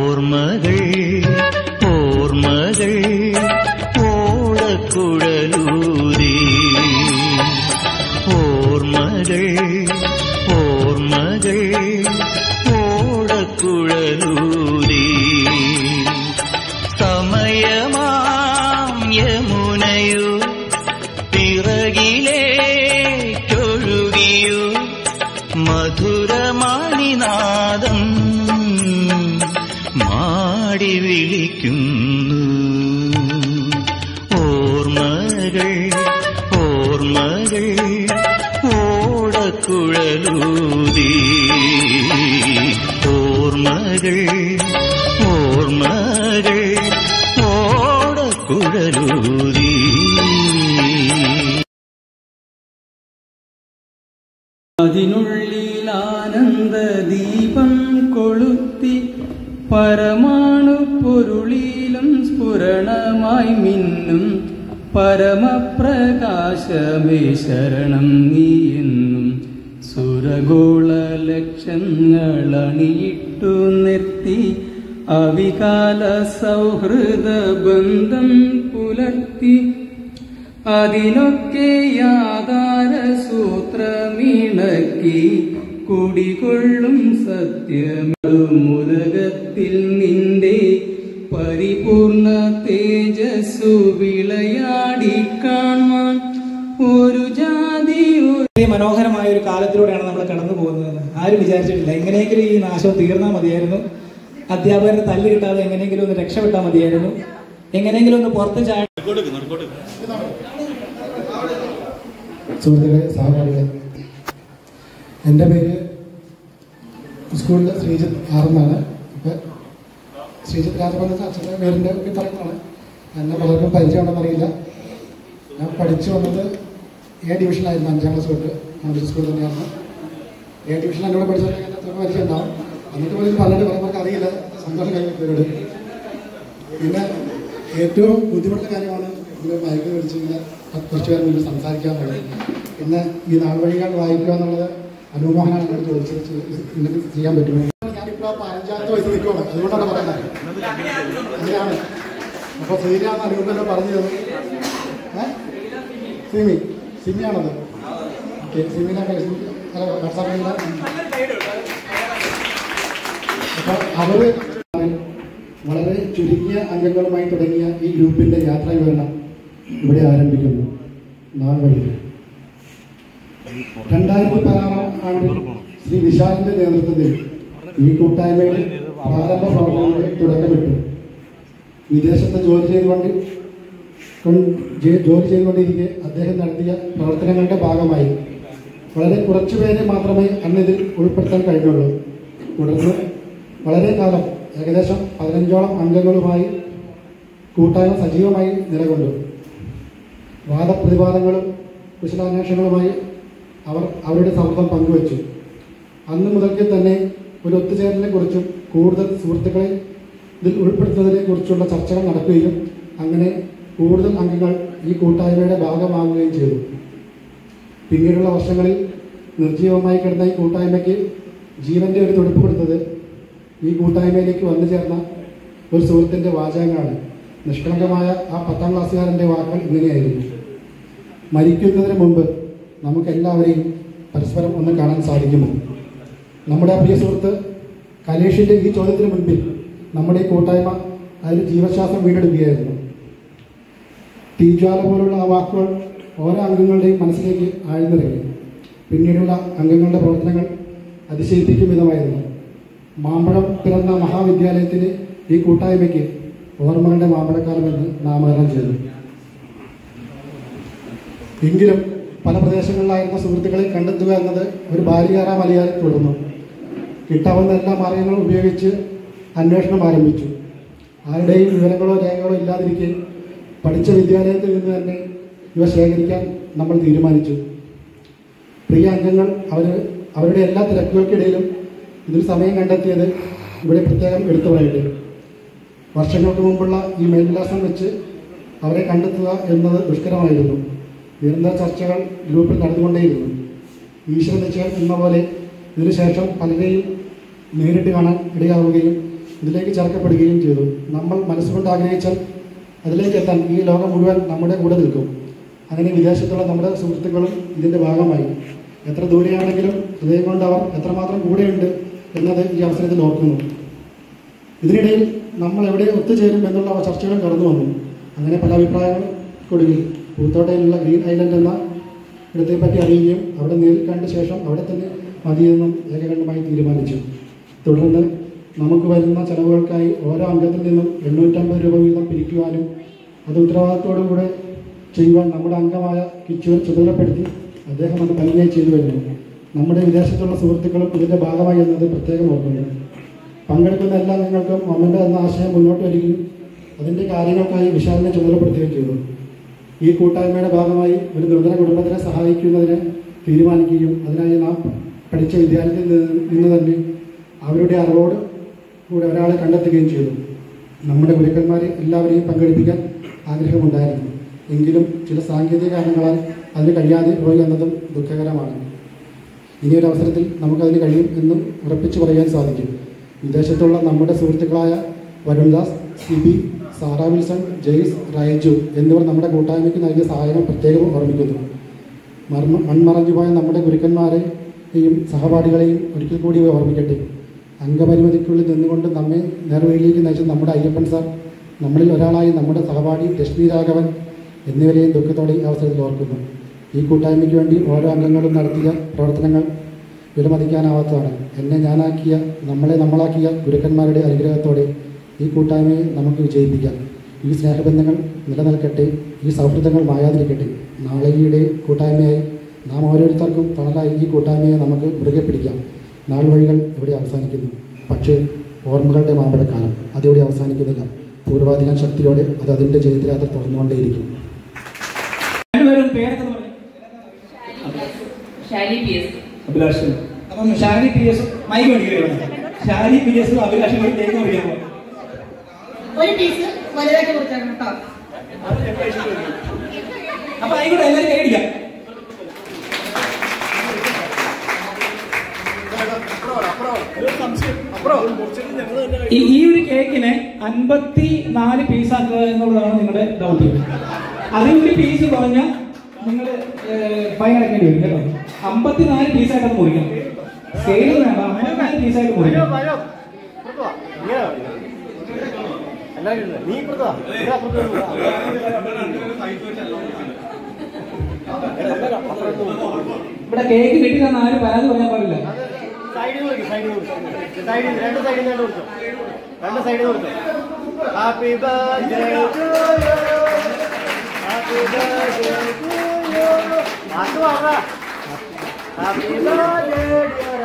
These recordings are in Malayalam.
ഓർമ്മകൾ ഓർമ്മകൾ ഓടക്കുഴലൂതി ഓർമ്മകൾ ഓർമ്മകൾ ഓടക്കുഴലൂതി സമയമാം യമുനയോ പിറകിലേക്കൊഴുകിയോ മധുരമാണിനാദം മാടി വിളിക്കുന്നു ഓർമ്മകൾ ഓർമ്മകൾ ഓടക്കുഴലൂതി ഓർമ്മകൾ ഓർമ്മകൾ ഓടക്കുഴലൂതി അതിനുള്ളിൽ ആനന്ദ ദീപം കൊളുത്തി പരമാണു പൊരുളിലും സ്ഫുരണമായി മിന്നും പരമപ്രകാശമേ ശരണം നീയെന്നും സുരഗോള ലക്ഷങ്ങളണിയിട്ടു നിർത്തി അവികാല സൗഹൃദ ബന്ധം പുലർത്തി അതിനൊക്കെ യാതാര സൂത്രമിണക്കി കുടികൊള്ളും സത്യമുലകത്തിൽ നിന്റെ പരിപൂർണ തേജസ്സു വിളയാടി കാണാൻ ഒരു ജാതി ഒരു വളരെ മനോഹരമായ ഒരു കാലത്തിലൂടെയാണ് നമ്മൾ കടന്നു പോകുന്നത് ആരും വിചാരിച്ചിട്ടില്ല എങ്ങനെയെങ്കിലും ഈ നാശം തീർന്നാൽ മതിയായിരുന്നു അധ്യാപകരെ തല്ല് കിട്ടാതെ എങ്ങനെയെങ്കിലും ഒന്ന് രക്ഷപ്പെട്ടാൽ മതിയായിരുന്നു എങ്ങനെയെങ്കിലും ഒന്ന് പുറത്ത് ചാടി സുഹൃത്തുക്കളെ സഹപാഠികളെ എൻ്റെ പേര് സ്കൂളിൽ ശ്രീജിത്ത് ആറെന്നാണ് ഇപ്പം ശ്രീജിത്ത് രാജപന്ത അച്ഛൻ്റെ പേരിൻ്റെ ഒക്കെ പറയുന്നതാണ് എന്നെ പലർക്കും പരിചയമുണ്ടെന്ന് അറിയില്ല ഞാൻ പഠിച്ചു വന്നത് എ ഡിവിഷനിലായിരുന്നു അഞ്ചാം ക്ലാസ് തൊട്ട് നമ്മുടെ സ്കൂളിൽ തന്നെയായിരുന്നു എ ഡിവിഷൻ എന്നോട് പഠിച്ചവർക്ക് എൻ്റെ അത്ര പരിചയം ഉണ്ടാവും എന്നിട്ട് പോലും പറഞ്ഞിട്ട് പറയുന്നവർക്ക് അറിയില്ല സന്തോഷം കഴിഞ്ഞവരോട് പിന്നെ ഏറ്റവും ബുദ്ധിമുട്ടുള്ള കാര്യമാണ് ഇങ്ങനെ മയക്ക് പിടിച്ച് ഇങ്ങനെ കുറച്ച് പേർ മുന്നിൽ സംസാരിക്കുക എന്നുള്ളത് പിന്നെ ഈ നാൾ വഴികൾ വായിക്കുക എന്നുള്ളത് അനുമോഹനാണ് എന്നോട് ചോദിച്ചത് ഇങ്ങനെ ചെയ്യാൻ പറ്റുമോ ഞാനിപ്പോൾ പതിനഞ്ചാമത്തെ വയസ്സ് നിൽക്കുകയാണ് അതുകൊണ്ടാണ് പറയുന്നത് അങ്ങനെയാണ് അപ്പോൾ സീനിയാന്ന് അനുകൂലം പറഞ്ഞു തന്നു ഏ സിമി സിമിയാണത് ഓക്കെ സിമിനെ അല്ല വാട്സാപ്പിൽ അപ്പോൾ അവര് വളരെ ചുരുങ്ങിയ അംഗങ്ങളുമായി തുടങ്ങിയ ഈ ഗ്രൂപ്പിന്റെ യാത്രാ വിവരണം ഇവിടെ ആരംഭിക്കുന്നു നാൾ വഴി രണ്ടായിരത്തി പതിനാറാം ആണ്ടിൽ ശ്രീ വിശാലിന്റെ നേതൃത്വത്തിൽ ഈ കൂട്ടായ്മയിൽ പ്രാരംഭ പ്രവർത്തനങ്ങൾക്ക് തുടക്കമിട്ടു വിദേശത്ത് ജോലി ചെയ്തുകൊണ്ട് കൊൺ- ജെ- ജോലി ചെയ്തുകൊണ്ടിരിക്കെ അദ്ദേഹം നടത്തിയ പ്രവർത്തനങ്ങളുടെ ഭാഗമായി വളരെ കുറച്ചുപേരെ മാത്രമേ അന്നിതിൽ ഉൾപ്പെടുത്താൻ കഴിഞ്ഞുള്ളൂ തുടർന്ന് വളരെ കാലം ഏകദേശം പതിനഞ്ചോളം അംഗങ്ങളുമായി കൂട്ടായ്മ സജീവമായി നിലകൊണ്ടു വാദപ്രതിവാദങ്ങളും കുശലാന്വേഷണങ്ങളുമായി അവർ അവരുടെ സൗഹൃദം പങ്കുവച്ചു അന്ന് മുതൽക്ക് തന്നെ ഒരു ഒത്തുചേരലിനെ കുറിച്ചും കൂടുതൽ സുഹൃത്തുക്കളെ ഇതിൽ ഉൾപ്പെടുത്തുന്നതിനെ കുറിച്ചുള്ള ചർച്ചകൾ നടക്കുകയും അങ്ങനെ കൂടുതൽ അംഗങ്ങൾ ഈ കൂട്ടായ്മയുടെ ഭാഗമാവുകയും ചെയ്തു പിന്നീടുള്ള വർഷങ്ങളിൽ നിർജീവമായി കിടന്ന ഈ കൂട്ടായ്മയ്ക്ക് ജീവന്റെ ഒരു തുടിപ്പ് കൊടുത്തത് ഈ കൂട്ടായ്മയിലേക്ക് വന്നു ചേർന്ന ഒരു സുഹൃത്തിന്റെ വാചകങ്ങളാണ് നിഷ്കളങ്കമായ ആ പത്താം ക്ലാസ്സുകാരന്റെ വാക്കുകൾ ഇങ്ങനെയായിരുന്നു മരിക്കുന്നതിന് മുമ്പ് നമുക്കെല്ലാവരെയും പരസ്പരം ഒന്ന് കാണാൻ സാധിക്കുമോ നമ്മുടെ ആ പ്രിയ സുഹൃത്ത് കലേഷിന്റെ ഈ ചോദ്യത്തിന് മുൻപിൽ നമ്മുടെ ഈ കൂട്ടായ്മ അതിന് ജീവശ്വാസം വീണ്ടെടുക്കുകയായിരുന്നു തീജ്വാല പോലുള്ള ആ വാക്കുകൾ ഓരോ അംഗങ്ങളുടെയും മനസ്സിലേക്ക് ആഴ്ന്നിറങ്ങി പിന്നീടുള്ള അംഗങ്ങളുടെ പ്രവർത്തനങ്ങൾ അതിശയിപ്പിക്കും വിധമായിരുന്നു മാമ്പഴം പിറന്ന മഹാവിദ്യാലയത്തിന് ഈ കൂട്ടായ്മയ്ക്ക് ഓർമ്മകളുടെ മാമ്പഴക്കാലമെന്ന് നാമകരണം ചെയ്തു എങ്കിലും പല പ്രദേശങ്ങളിലായിരുന്ന സുഹൃത്തുക്കളെ കണ്ടെത്തുക എന്നത് ഒരു ബാലികാര മലയാളി തുടർന്നു കിട്ടാവുന്ന എല്ലാ മാർഗങ്ങളും ഉപയോഗിച്ച് അന്വേഷണം ആരംഭിച്ചു ആരുടെയും വിവരങ്ങളോ രേഖകളോ ഇല്ലാതിരിക്കെ പഠിച്ച വിദ്യാലയത്തിൽ നിന്ന് തന്നെ ഇവ ശേഖരിക്കാൻ നമ്മൾ തീരുമാനിച്ചു പ്രിയ അംഗങ്ങൾ അവർ അവരുടെ എല്ലാ തിരക്കുകൾക്കിടയിലും ഇതിൽ സമയം കണ്ടെത്തിയത് ഇവിടെ പ്രത്യേകം എടുത്തു പറയട്ടെ വർഷങ്ങൾക്ക് മുമ്പുള്ള ഈ മേൽവിലാസം വെച്ച് അവരെ കണ്ടെത്തുക എന്നത് ദുഷ്കരമായിരുന്നു നിരന്തര ചർച്ചകൾ ഗ്രൂപ്പിൽ നടന്നുകൊണ്ടേയിരുന്നു ഈശ്വര നിശ്ചയം എന്ന പോലെ ഇതിനുശേഷം പലരെയും നേരിട്ട് കാണാൻ ഇടയാവുകയും ഇതിലേക്ക് ചേർക്കപ്പെടുകയും ചെയ്തു നമ്മൾ മനസ്സുകൊണ്ട് ആഗ്രഹിച്ചാൽ അതിലേക്ക് എത്താൻ ഈ ലോകം മുഴുവൻ നമ്മുടെ കൂടെ നിൽക്കും അങ്ങനെ വിദേശത്തുള്ള നമ്മുടെ സുഹൃത്തുക്കളും ഇതിൻ്റെ ഭാഗമായി എത്ര ദൂരെയാണെങ്കിലും ഹൃദയം കൊണ്ട് അവർ എത്രമാത്രം കൂടെയുണ്ട് എന്നത് ഈ അവസരത്തിൽ ഓർക്കുന്നു ഇതിനിടയിൽ നമ്മൾ എവിടെ ഒത്തുചേരും എന്നുള്ള ചർച്ചകൾ കടന്നു വന്നു അങ്ങനെ പല അഭിപ്രായങ്ങൾക്കൊടുവിൽ പൂത്തോട്ടയിലുള്ള ഗ്രീൻ ഐലൻഡ് എന്ന ഇടത്തെപ്പറ്റി അറിയുകയും അവിടെ നേരിൽ കണ്ട ശേഷം അവിടെ തന്നെ മതിയെന്നും ഏകകണ്ഠമായി തീരുമാനിച്ചു തുടർന്ന് നമുക്ക് വരുന്ന ചെലവുകൾക്കായി ഓരോ അംഗത്തിൽ നിന്നും എണ്ണൂറ്റമ്പത് രൂപ വീതം പിരിക്കുവാനും അത് ഉത്തരവാദിത്തോടുകൂടെ ചെയ്യുവാൻ നമ്മുടെ അംഗമായ കിച്ചുവിനെ ചുമതലപ്പെടുത്തി അദ്ദേഹം അത് ഭംഗിയായി ചെയ്തു വരുന്നു നമ്മുടെ വിദേശത്തുള്ള സുഹൃത്തുക്കളും ഇതിൻ്റെ ഭാഗമായി എന്നത് പ്രത്യേകം ഓർക്കുന്നു പങ്കെടുക്കുന്ന എല്ലാ അംഗങ്ങൾക്കും മൊമെൻ്റ് എന്ന ആശയം മുന്നോട്ട് വരികയും അതിൻ്റെ കാര്യങ്ങൾക്കായി വിശാലിനെ ചുമതലപ്പെടുത്തുകയും ചെയ്തു ഈ കൂട്ടായ്മയുടെ ഭാഗമായി ഒരു നിർധന കുടുംബത്തിനെ സഹായിക്കുന്നതിന് തീരുമാനിക്കുകയും അതിനായി നാം പഠിച്ച വിദ്യാലയത്തിൽ നിന്ന് നിന്ന് തന്നെ അവരുടെ അറിവോട് കൂടെ ഒരാളെ കണ്ടെത്തുകയും ചെയ്തു നമ്മുടെ ഗുരുക്കന്മാരെ എല്ലാവരെയും പങ്കെടുപ്പിക്കാൻ ആഗ്രഹമുണ്ടായിരുന്നു എങ്കിലും ചില സാങ്കേതിക കാരണങ്ങളാൽ അതിന് കഴിയാതെ പോയി എന്നതും ദുഃഖകരമാണ് ഇനിയൊരു അവസരത്തിൽ നമുക്കതിന് കഴിയും എന്നും ഉറപ്പിച്ചു പറയാൻ സാധിക്കും വിദേശത്തുള്ള നമ്മുടെ സുഹൃത്തുക്കളായ വരുൺദാസ് സിബി സാറ വിൽസൺ ജെയ്സ് റൈജു എന്നിവർ നമ്മുടെ കൂട്ടായ്മയ്ക്ക് നൽകിയ സഹായങ്ങൾ പ്രത്യേകം ഓർമ്മിക്കുന്നു മർമ്മ മൺമറഞ്ഞുപോയ നമ്മുടെ ഗുരുക്കന്മാരെയും സഹപാഠികളെയും ഒരിക്കൽ കൂടി ഓർമ്മിക്കട്ടെ അംഗപരിമിതിക്കുള്ളിൽ നിന്നുകൊണ്ട് നമ്മെ നേർവഴിയിലേക്ക് നയിച്ച നമ്മുടെ അയ്യപ്പൻ സാർ നമ്മളിൽ ഒരാളായി നമ്മുടെ സഹപാഠി ലക്ഷ്മി രാഘവൻ എന്നിവരെയും ദുഃഖത്തോടെ ഈ അവസരത്തിൽ ഓർക്കുന്നു ഈ കൂട്ടായ്മയ്ക്ക് വേണ്ടി ഓരോ അംഗങ്ങളും നടത്തിയ പ്രവർത്തനങ്ങൾ വിലമതിക്കാനാവാത്തതാണ് എന്നെ ഞാനാക്കിയ നമ്മളെ നമ്മളാക്കിയ ഗുരുക്കന്മാരുടെ അനുഗ്രഹത്തോടെ ഈ കൂട്ടായ്മയെ നമുക്ക് വിജയിപ്പിക്കാം ഈ സ്നേഹബന്ധങ്ങൾ നിലനിൽക്കട്ടെ ഈ സൗഹൃദങ്ങൾ മായാതിരിക്കട്ടെ നാളെയുടെ കൂട്ടായ്മയായി നാം ഓരോരുത്തർക്കും തണലായി ഈ കൂട്ടായ്മയെ നമുക്ക് മുറുകെ പിടിക്കാം നാൾ വഴികൾ ഇവിടെ അവസാനിക്കുന്നു പക്ഷേ ഓർമ്മകളുടെ മാമ്പഴക്കാലം അതിവിടെ അവസാനിക്കുന്നില്ല പൂർവാധികം ശക്തിയോടെ അത് അതിൻ്റെ ജയത്തിലാത്ര തുറന്നുകൊണ്ടേയിരിക്കും രണ്ടുപേരും പേരൊക്കെ പറഞ്ഞു ഷാലി പി എസ് അഭിലാഷൻ അപ്പം ഷാരി പി എസ് മൈക്ക് മേടിക്കുകയാണ് ഷാരി പി എസും അഭിലാഷൻ കൂടി കേക്ക് മേടിക്കാൻ പോകും ഒരു പീസ് വലുതായിട്ട് കൊടുക്കണം കേട്ടോ അപ്പൊ ആയിക്കോട്ടെ എല്ലാവരും കൈയടിക്കാം ഈ ഈ ഒരു കേക്കിനെ അൻപത്തി നാല് പീസാക്കുക എന്നുള്ളതാണ് നിങ്ങളുടെ ദൗത്യം അതിൽ ഒരു പീസ് കുറഞ്ഞാൽ നിങ്ങൾ ഫൈൻ അടക്കേണ്ടി വരും കേട്ടോ അമ്പത്തിനാല് പീസായിട്ട് മുറിക്കണം സ്കെയിൽ വേണ്ട അമ്പത്തിനാല് പീസായിട്ട് മുറിക്കണം ഇവിടെ കേക്ക് കിട്ടില്ലെന്ന് ആരും പരാതി പറയാൻ പാടില്ല സൈഡിൽ കൊടുക്കും സൈഡിൽ കൊടുക്കും സൈഡിൽ രണ്ട് സൈഡിൽ നിന്ന് കൊടുക്കും രണ്ട് സൈഡിൽ കൊടുക്കും happy birthday to you happy birthday to you അത് പറ happy birthday dear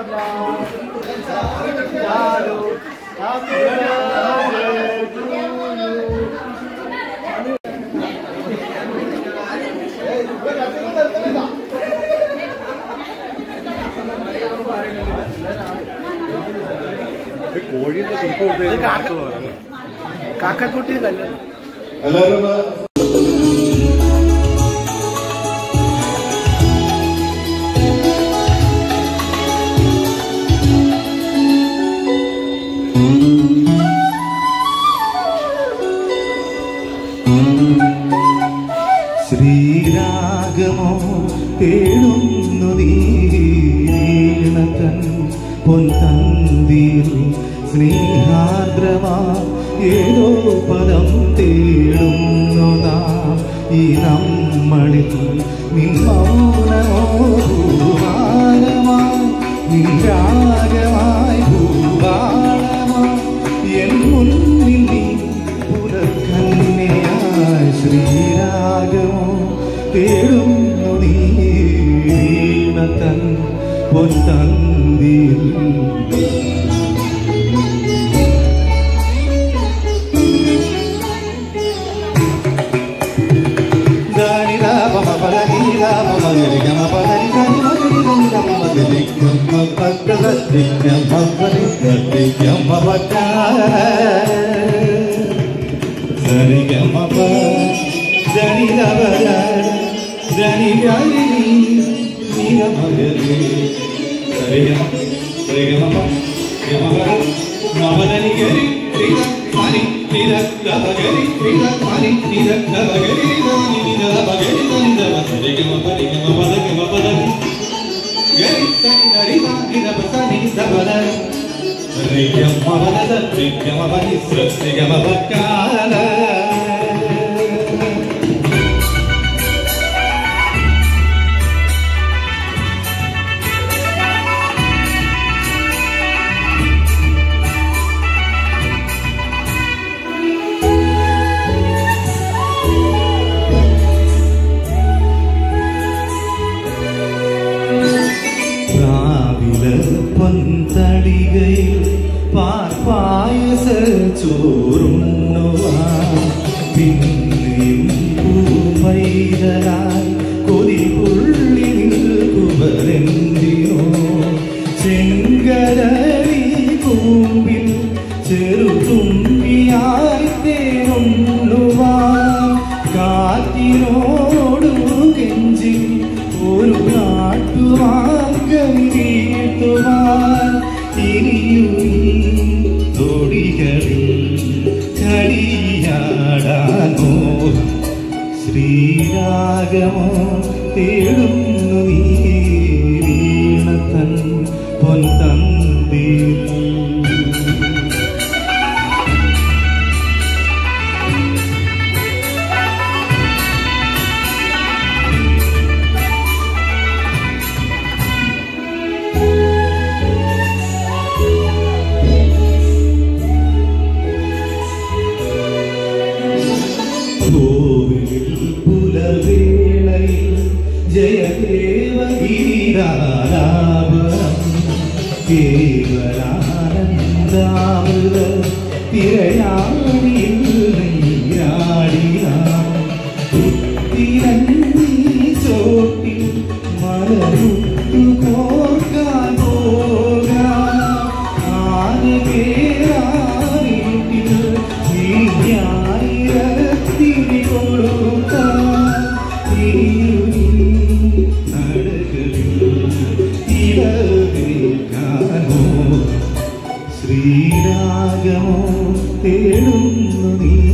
Chalu happy birthday to you കാക്കക്കുട്ടി തന്നെ എല്ലാവരും ശ്രീരാഗമോ തേടുന്നു നീണതൻ പൊൻതന്തിയിൽ സ്നേഹാർദ്രമാ ഏതോ പദം തേടുന്നു നാം ഈ നമ്മളിൽ നിൻ മൗനമോ ഭൂവാരമായി നിരാഗമായി ഭൂവാളമായി എൻ മുന്നിൽ നീ പുലർക്കന്യയായി ശ്രീരാഗമോ തേടുന്നു നീണതൻ പൊൻതന്തിയിൽ മമതനികരി രാവിലെ പൊന്തടികയിൽ പാർപ്പായസ ചോറുണ്ണുവാൻ പിന്നെയും പൂമൈതനായി കൊതിപുള്ളി നിൽക്കുവരെന്തിനോ ചെങ്കരളി കൂമ്പിൽ ചെറുതുമ്പിയായി തേനുണ്ണുവാൻ കാറ്റിനോടു കെഞ്ചി ഒരു നാട്ടുവാക്കം വീട്ടുവാൻ ഇനിയും തൊടികളിൽ കളിയാടാനോ ശ്രീരാഗമോ തേടുന്നു നീ വീണത്തൻ പൊൻതന്തിൽ കോവിലിൽ പുലർവേളയിൽ ജയദേവഗീരാലാപനം കേവലാനന്ദാമൃത തിരയാണിയിൽ നീരാടിനാം ഉത്തിരഞ്ഞി ചോട്ടിൽ മലമുട്ടു കോർക്കാൻ പോകാം ആന കേറാറിട്ടിൽ നീയായിരത്തിനി കൊടുക്കാൻ നടകളിൽ ശ്രീരാഗമോ തേടുന്നു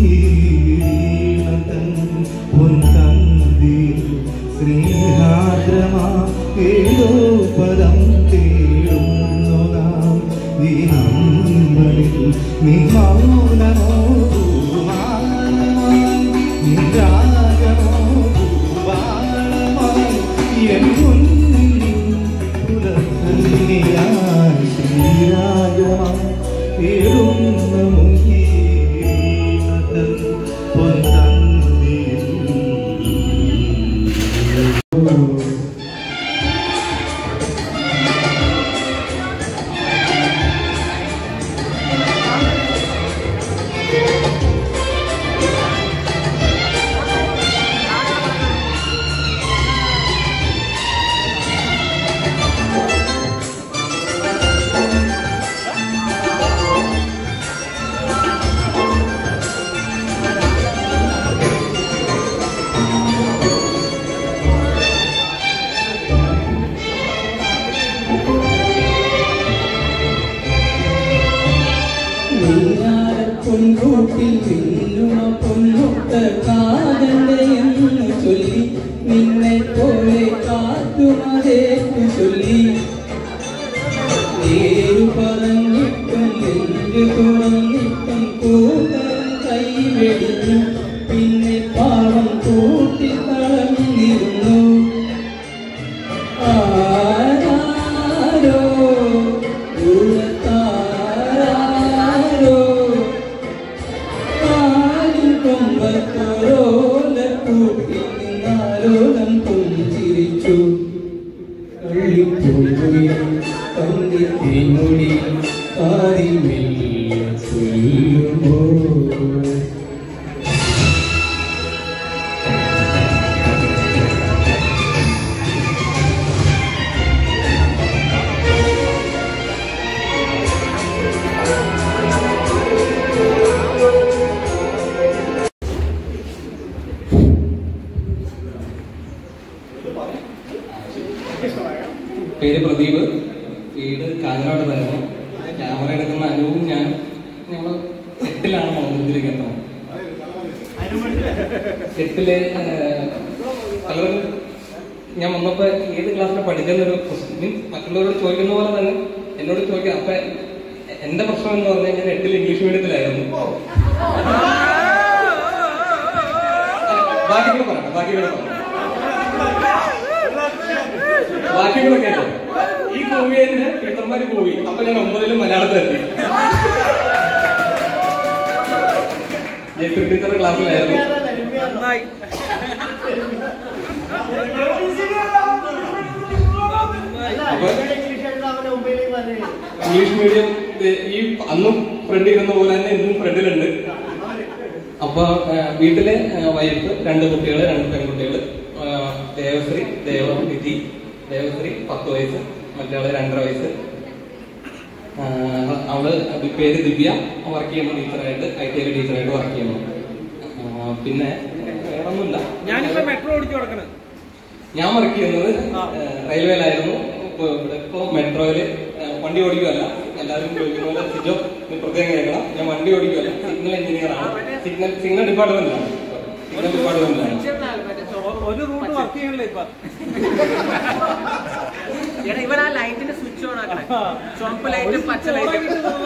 നീളതൻ പൊൻതന്തി സ്നേഹാദ്രമാ ഏതോ പദം തേടുന്നു നാം ഈ നമ്മളിൽ നീ മൗനമോ പൂമാനമായി നീ രാഗമോ പൂവാളമായി എൻ മുന്നിൽ പുലർന്നിയായി ശ്രീരാഗമാം തേടുന്ന മുങ്ങീനതൻ പൊൻതന്തിയിൽ പൊൻകൂട്ടിൽ മിന്നുമ പൊന്നൊട്ട കാതന്റെ എന്ന് ചൊല്ലി നിന്നെ പോലെ കാത്തുമതേറ്റു ചൊല്ലി നേരു പറഞ്ഞിട്ടും നെഞ്ചു തുറന്നിട്ടും കൂട്ടം കൈവെടിഞ്ഞു പിന്നെ പാവം കൂട്ടി കളഞ്ഞിരുന്നു ആരാരോ ദൂരത്താരാരോ കാലിൻ കൊമ്പത്തോരോല കൂട്ടി നിന്നാരോലം പുഞ്ചിരിച്ചു കള്ളിപ്പൂങ്കുഴി കണ്ണി തേങ്ങൊടി കാതിമെല്ലെ ചൊല്ലുമോ പേര് പ്രദീപ് വീട് കാഞ്ഞങ്ങാട് തന്നെ ക്യാമറ എടുക്കുന്ന അനുവും ഞാൻ ഞങ്ങൾ സെറ്റിലാണ് മൗനത്തിലേക്ക് എത്തണം എട്ടില് പലരും ഞാൻ വന്നപ്പോ ഏത് ക്ലാസ്സിൽ പഠിക്കുന്നൊരു മീൻസ് മറ്റുള്ളവരോട് ചോദിക്കുന്ന പോലെ തന്നെ എന്നോട് ചോദിക്കാം അപ്പൊ എന്റെ പ്രശ്നം എന്ന് പറഞ്ഞാൽ ഞാൻ എട്ടിൽ ഇംഗ്ലീഷ് മീഡിയത്തിലായിരുന്നു ബാക്കി കൂടെ പറയാം ബാക്കി കൂടെ പറയാം ബാക്കി കൂടെ കേട്ടോ ഈ കോവിയതിന് ടീച്ചർമാര് പോയി അപ്പൊ ഞാൻ ഒമ്പതിലും മലയാളത്തിലെത്തി ജയശ്രീ ടീച്ചറുടെ ക്ലാസ്സിലായിരുന്നു അപ്പൊ ഇംഗ്ലീഷ് മീഡിയം ഈ അന്നും ഫ്രണ്ട് ഇരുന്ന പോലെ തന്നെ ഇന്നും ഫ്രണ്ടിലുണ്ട് അപ്പൊ ആ, വീട്ടിലെ ആ, വൈഫ് രണ്ട് കുട്ടികള് രണ്ട് പെൺകുട്ടികള് ആ, ദേവശ്രീ ദേവനിധി ദേവശ്രീ പത്ത് വയസ്സ് മറ്റാള് രണ്ടര വയസ്സ് ആ, അവള് പേര് ദിവ്യ വർക്ക് ചെയ്യുന്ന ടീച്ചറായിട്ട് ഐ ടി ഐ ടീച്ചറായിട്ട് വർക്ക് ചെയ്യുന്നു ആ, പിന്നെ വേറൊന്നുമില്ല ഞാനിപ്പോ മെട്രോ ഓടിച്ചു കൊടുക്കണത് ഞാൻ വർക്ക് ചെയ്യുന്നത് റെയിൽവേയിലായിരുന്നു ഇപ്പൊ ഇവിടെ ഇപ്പൊ മെട്രോയില് വണ്ടി ഓടിക്കുകയല്ല എല്ലാവരും ചോദിക്കുന്ന പോലെ സിജോ നീ പ്രത്യേകം കേൾക്കണം ഞാൻ വണ്ടി ഓടിക്കുകയല്ല സിഗ്നൽ എഞ്ചിനീയർ ആണ് സിഗ്നൽ സിഗ്നൽ ഡിപ്പാർട്ട്മെന്റിലാണ് സിഗ്നൽ ഡിപ്പാർട്ട്മെന്റിലാണ് ഒരു റൂട്ട് വർക്ക് ചെയ്യണില്ല ഇപ്പൊ എടാ ഇവൻ ആ ലൈറ്റിന്റെ സ്വിച്ച് ഓൺ ആക്കണേ ചുവപ്പ് ലൈറ്റും പച്ച ലൈറ്റും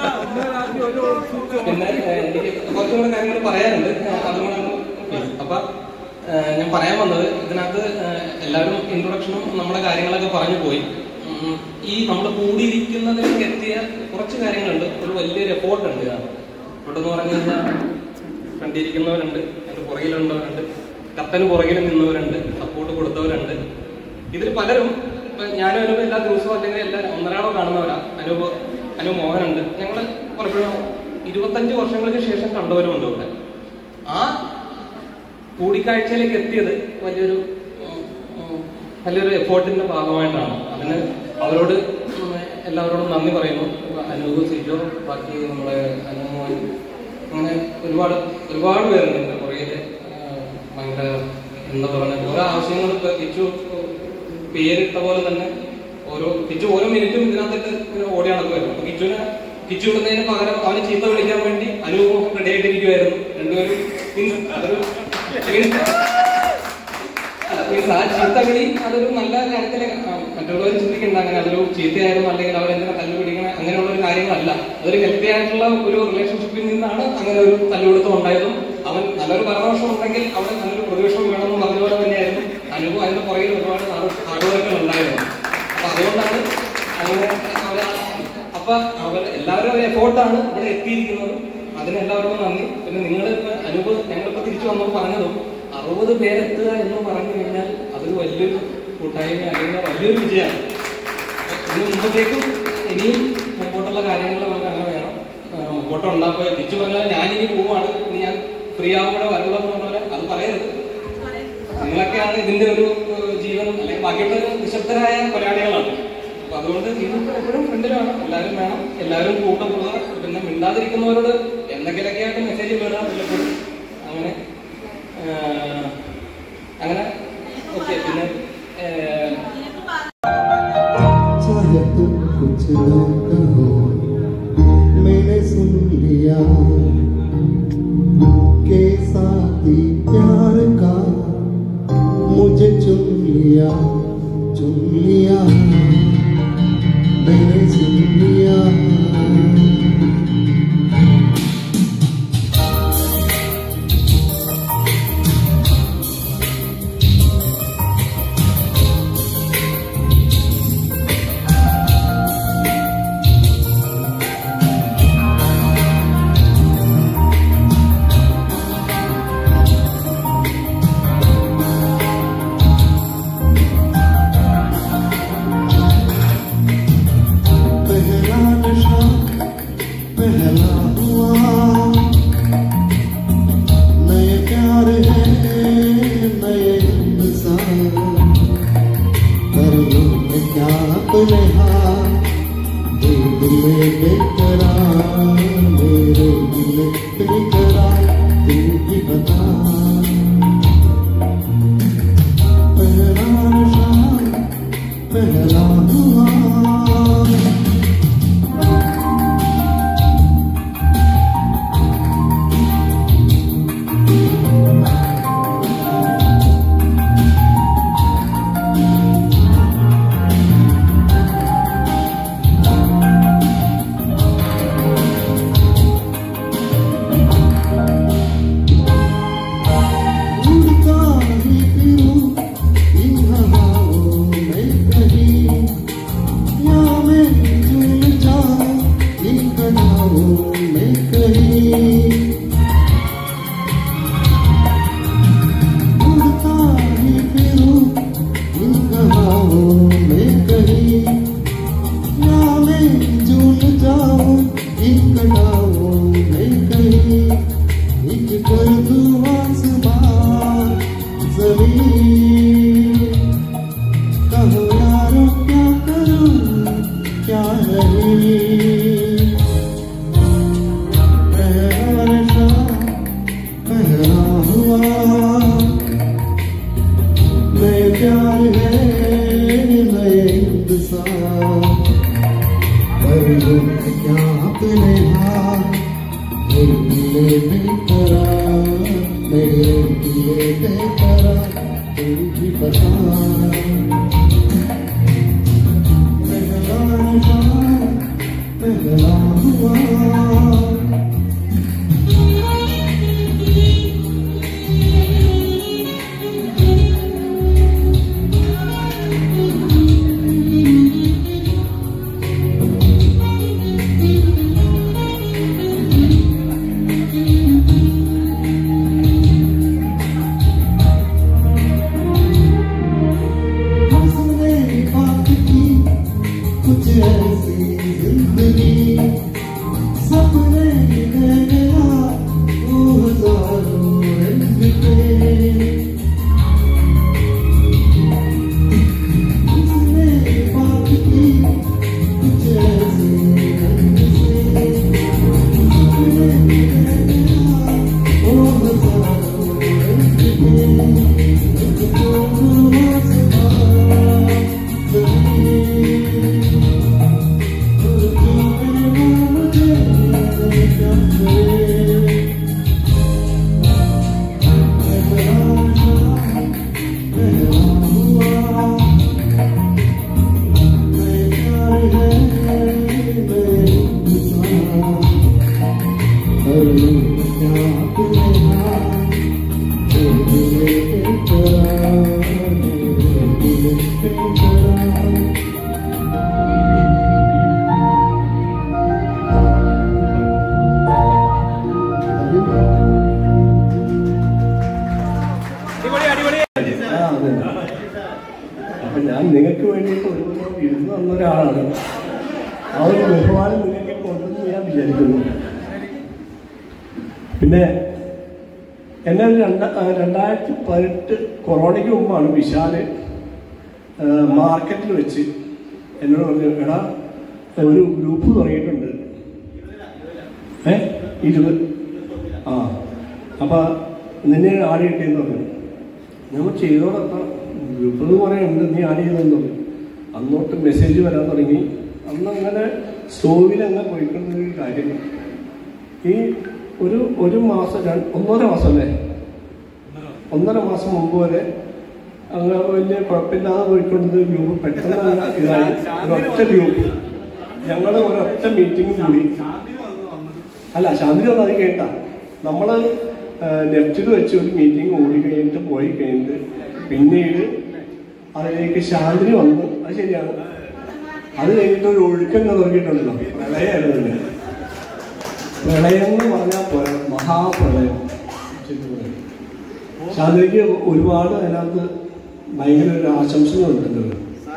പിന്നെ ഏഹ്, എനിക്ക് കുറച്ചും കൂടെ കാര്യങ്ങൾ പറയാനുണ്ട് ഏഹ്, അതും കൂടെ ഒന്ന് please. അപ്പൊ ഏഹ്, ഞാൻ പറയാൻ വന്നത് ഇതിനകത്ത് ഏഹ്, എല്ലാവരും ഇൻട്രൊഡക്ഷനും നമ്മുടെ കാര്യങ്ങളൊക്കെ പറഞ്ഞു പോയി ഉം, ഈ നമ്മൾ കൂടിയിരിക്കുന്നതിലേക്ക് എത്തിയ കുറച്ച് കാര്യങ്ങളുണ്ട് ഒരു വലിയൊരു എഫോർട്ട് ഉണ്ട് ഇതിനകത്ത് എഫോർട്ട് എന്ന് പറഞ്ഞു കഴിഞ്ഞാൽ കണ്ടിരിക്കുന്നവരുണ്ട് അതിന്റെ പുറകിലുള്ളവരുണ്ട് കത്തന് പുറകിൽ നിന്നവരുണ്ട് സപ്പോർട്ട് കൊടുത്തവരുണ്ട് ഇതിൽ പലരും ഇപ്പൊ ഞാനും അനുഭവം എല്ലാ ദിവസവും അല്ലെങ്കിൽ എല്ലാ ഒന്നരാടോ കാണുന്നവരാ അനൂപ് അനു മോഹനുണ്ട് ഞങ്ങൾ പലപ്പോഴും ഇരുപത്തഞ്ച് വർഷങ്ങൾക്ക് ശേഷം കണ്ടവരുമുണ്ട് ഇവിടെ ആ കൂടിക്കാഴ്ചയിലേക്ക് എത്തിയത് വലിയൊരു ഉം, ഉം, വലിയൊരു എഫേർട്ടിന്റെ ഭാഗമായിട്ടാണ് അതിന് അവരോട് ഉം, എല്ലാവരോടും നന്ദി പറയുന്നു അനൂപ് സിജോ ബാക്കി നമ്മുടെ അനുമോൻ അങ്ങനെ ഒരുപാട് ഒരുപാട് പേരുണ്ട് പുറകില് ആഹ്, ഭയങ്കര എന്താ പറയുക ഓരോ ആവശ്യങ്ങൾ ഇപ്പൊ കിച്ചു പേരിട്ട പോലെ തന്നെ ഓരോ കിച്ചു ഓരോ മിനിറ്റും ഇതിനകത്തേക്ക് ഇങ്ങനെ ഓടി നടക്കുമായിരുന്നു അപ്പൊ കിച്ചുവിന് കിച്ചു ഇടുന്നതിന് പകരം അവന് ചീത്ത വിളിക്കാൻ വേണ്ടി അനുഭവം റെഡി ആയിട്ടിരിക്കുമായിരുന്നു രണ്ടുപേരും means അതൊരു means മീൻസ് ആ ചീത്തവിളി അതൊരു നല്ല കാര്യത്തിലെ മറ്റുള്ളവർ ചിന്തിക്കണ്ട അങ്ങനെ അതൊരു ചീത്തയായിരുന്നു അല്ലെങ്കിൽ അവരെന്തിനാ തല്ലു പിടിക്കണം അങ്ങനെയുള്ള ഒരു കാര്യങ്ങളല്ല അതൊരു ഹെൽത്തി ആയിട്ടുള്ള ഒരു റിലേഷൻഷിപ്പിൽ നിന്നാണ് അങ്ങനെ ഒരു തല്ലുകൊടുത്തം ഉണ്ടായതും അവൻ നല്ലൊരു പരാമർശം ഉണ്ടെങ്കിൽ അവന് നല്ലൊരു പ്രതിപക്ഷം വേണമെന്ന് പറഞ്ഞ പോലെ തന്നെയായിരുന്നു അനുഭവം അതിന്റെ പുറകിൽ ഒരുപാട് ഹാർഡ് വർക്കുകൾ ഉണ്ടായിരുന്നു അപ്പൊ അതുകൊണ്ടാണ് അങ്ങനെ അവര് അപ്പൊ അവർ എല്ലാവരും ഒരു എഫോർട്ടാണ് ഇവിടെ എത്തിയിരിക്കുന്നത് അതിന് എല്ലാവർക്കും നന്ദി പിന്നെ നിങ്ങൾ അനുഭവം ഞങ്ങളിപ്പോ തിരിച്ചു വന്നപ്പോൾ പറഞ്ഞതും അറുപത് പേരെത്തുക എന്ന് പറഞ്ഞു കഴിഞ്ഞാൽ അതൊരു വലിയൊരു കൂട്ടായ്മ അല്ലെങ്കിൽ വലിയൊരു വിജയമാണ് ഇതിന് മുമ്പത്തേക്കും ഇനിയും മുമ്പോട്ടുള്ള കാര്യങ്ങൾ നമുക്ക് അങ്ങനെ വേണം ആ, മുമ്പോട്ട് ഉണ്ടാക്കുക തിരിച്ചു പറഞ്ഞാൽ ഞാനിനി പോവാണ് ഇനി ഞാൻ ഫ്രീ ആവുമ്പോഴേ വരുള്ളൂ എന്ന് പറഞ്ഞാൽ അത് പറയരുത് നിങ്ങളൊക്കെയാണ് ഇതിന്റെ ഒരു ഏഹ്, ജീവനും അല്ലെങ്കിൽ ബാക്കിയുള്ള നിശബ്ദരായ കൊലയാളികളാണ് അപ്പൊ അതുകൊണ്ട് നിങ്ങൾക്ക് എപ്പോഴും ഫ്രണ്ടിലാണ് എല്ലാവരും വേണം എല്ലാവരും കൂട്ടപ്പെടുക പിന്നെ മിണ്ടാതിരിക്കുന്നവരോട് എന്തെങ്കിലുമൊക്കെ ആയിട്ട് മെസ്സേജ് വിടുക വല്ലപ്പോഴും അങ്ങനെ ഏഹ്, അങ്ങനെ ഓക്കെ പിന്നെ ഏഹ്, चाहे तुम कुछ न कहो मैंने सुन लिया के साथी प्यार का मुझे चुन लिया चुन लिया मैंने सुन लिया बेकरार मेरे दिए बेकरार तेरी भी पसंद पहला पहला हुआ हंसने की बात की कुछ ऐसी जिंदगी सपने ले गया वो हजारों रंग के हंसने की बात की कुछ ऐसी रंग से सपने ले गया वो हजारों रंग के ആ, അതെ. അപ്പൊ ഞാൻ നിങ്ങൾക്ക് വേണ്ടിയിട്ട് ഒരു ദിവസം ഇരുന്ന് വന്ന ഒരാളാണ് ആ ഒരു ബഹുമാനം നിങ്ങൾക്ക് കൊണ്ടെന്ന് ഞാൻ വിചാരിക്കുന്നു പിന്നെ എന്നെ ഒരു രണ്ട ആ, രണ്ടായിരത്തി പതിനെട്ട് കൊറോണയ്ക്ക് മുമ്പാണ് വിശാല് ആ, മാർക്കറ്റിൽ വെച്ച് എന്നോട് പറഞ്ഞു എടാ ഒരു ഗ്രൂപ്പ് തുടങ്ങിയിട്ടുണ്ട് ഏ ഇരുപത് ആ അപ്പൊ നിന്നെ ആഡ് കിട്ടിയെന്ന് പറഞ്ഞു നമ്മൾ ചെയ്തോടൊപ്പം ഗ്രൂപ്പിൽ നിന്ന് കുറേ ഉണ്ട് നീ ആഡ് ചെയ്തെന്ന് പറഞ്ഞു അന്നോട്ട് മെസ്സേജ് വരാൻ തുടങ്ങി അന്ന് അങ്ങനെ സ്റ്റോവിൽ അങ്ങ് പോയിക്കൊണ്ടൊരു കാര്യം ഈ ഒരു ഒരു മാസം രണ്ട് ഒന്നര മാസം അല്ലേ ഒന്നര മാസം മുമ്പ് വരെ അങ്ങ് വലിയ കുഴപ്പമില്ലാതെ പോയിക്കൊണ്ടത് ഗ്രൂപ്പ് പെട്ടെന്ന് അങ്ങ് ഇതായി ഒരൊറ്റ ഗ്രൂപ്പ് ഞങ്ങൾ ഒരൊറ്റ മീറ്റിംഗ് കൂടി അല്ല ശാന്തി ഒന്നും അത് കേട്ട നമ്മള് ലെഫ്റ്റിൽ വെച്ച് ഒരു മീറ്റിംഗ് ഓടി കഴിഞ്ഞിട്ട് പോയി കഴിഞ്ഞിട്ട് പിന്നീട് അതിലേക്ക് ശാന്തി വന്നു അത് ശരിയാണ് അത് കഴിഞ്ഞിട്ട് ഒരു ഒഴുക്കം തുടങ്ങിയിട്ടുണ്ടല്ലോ പ്രളയമായിരുന്നു ഇതിന്. പ്രളയം എന്ന് പറഞ്ഞാൽ പോരാ മഹാപ്രളയം ശരിക്കും പറയാം. ശാന്തിക്ക് ഒരുപാട് അതിനകത്ത് ഭയങ്കര ഒരു ആശംസകളുണ്ടല്ലോ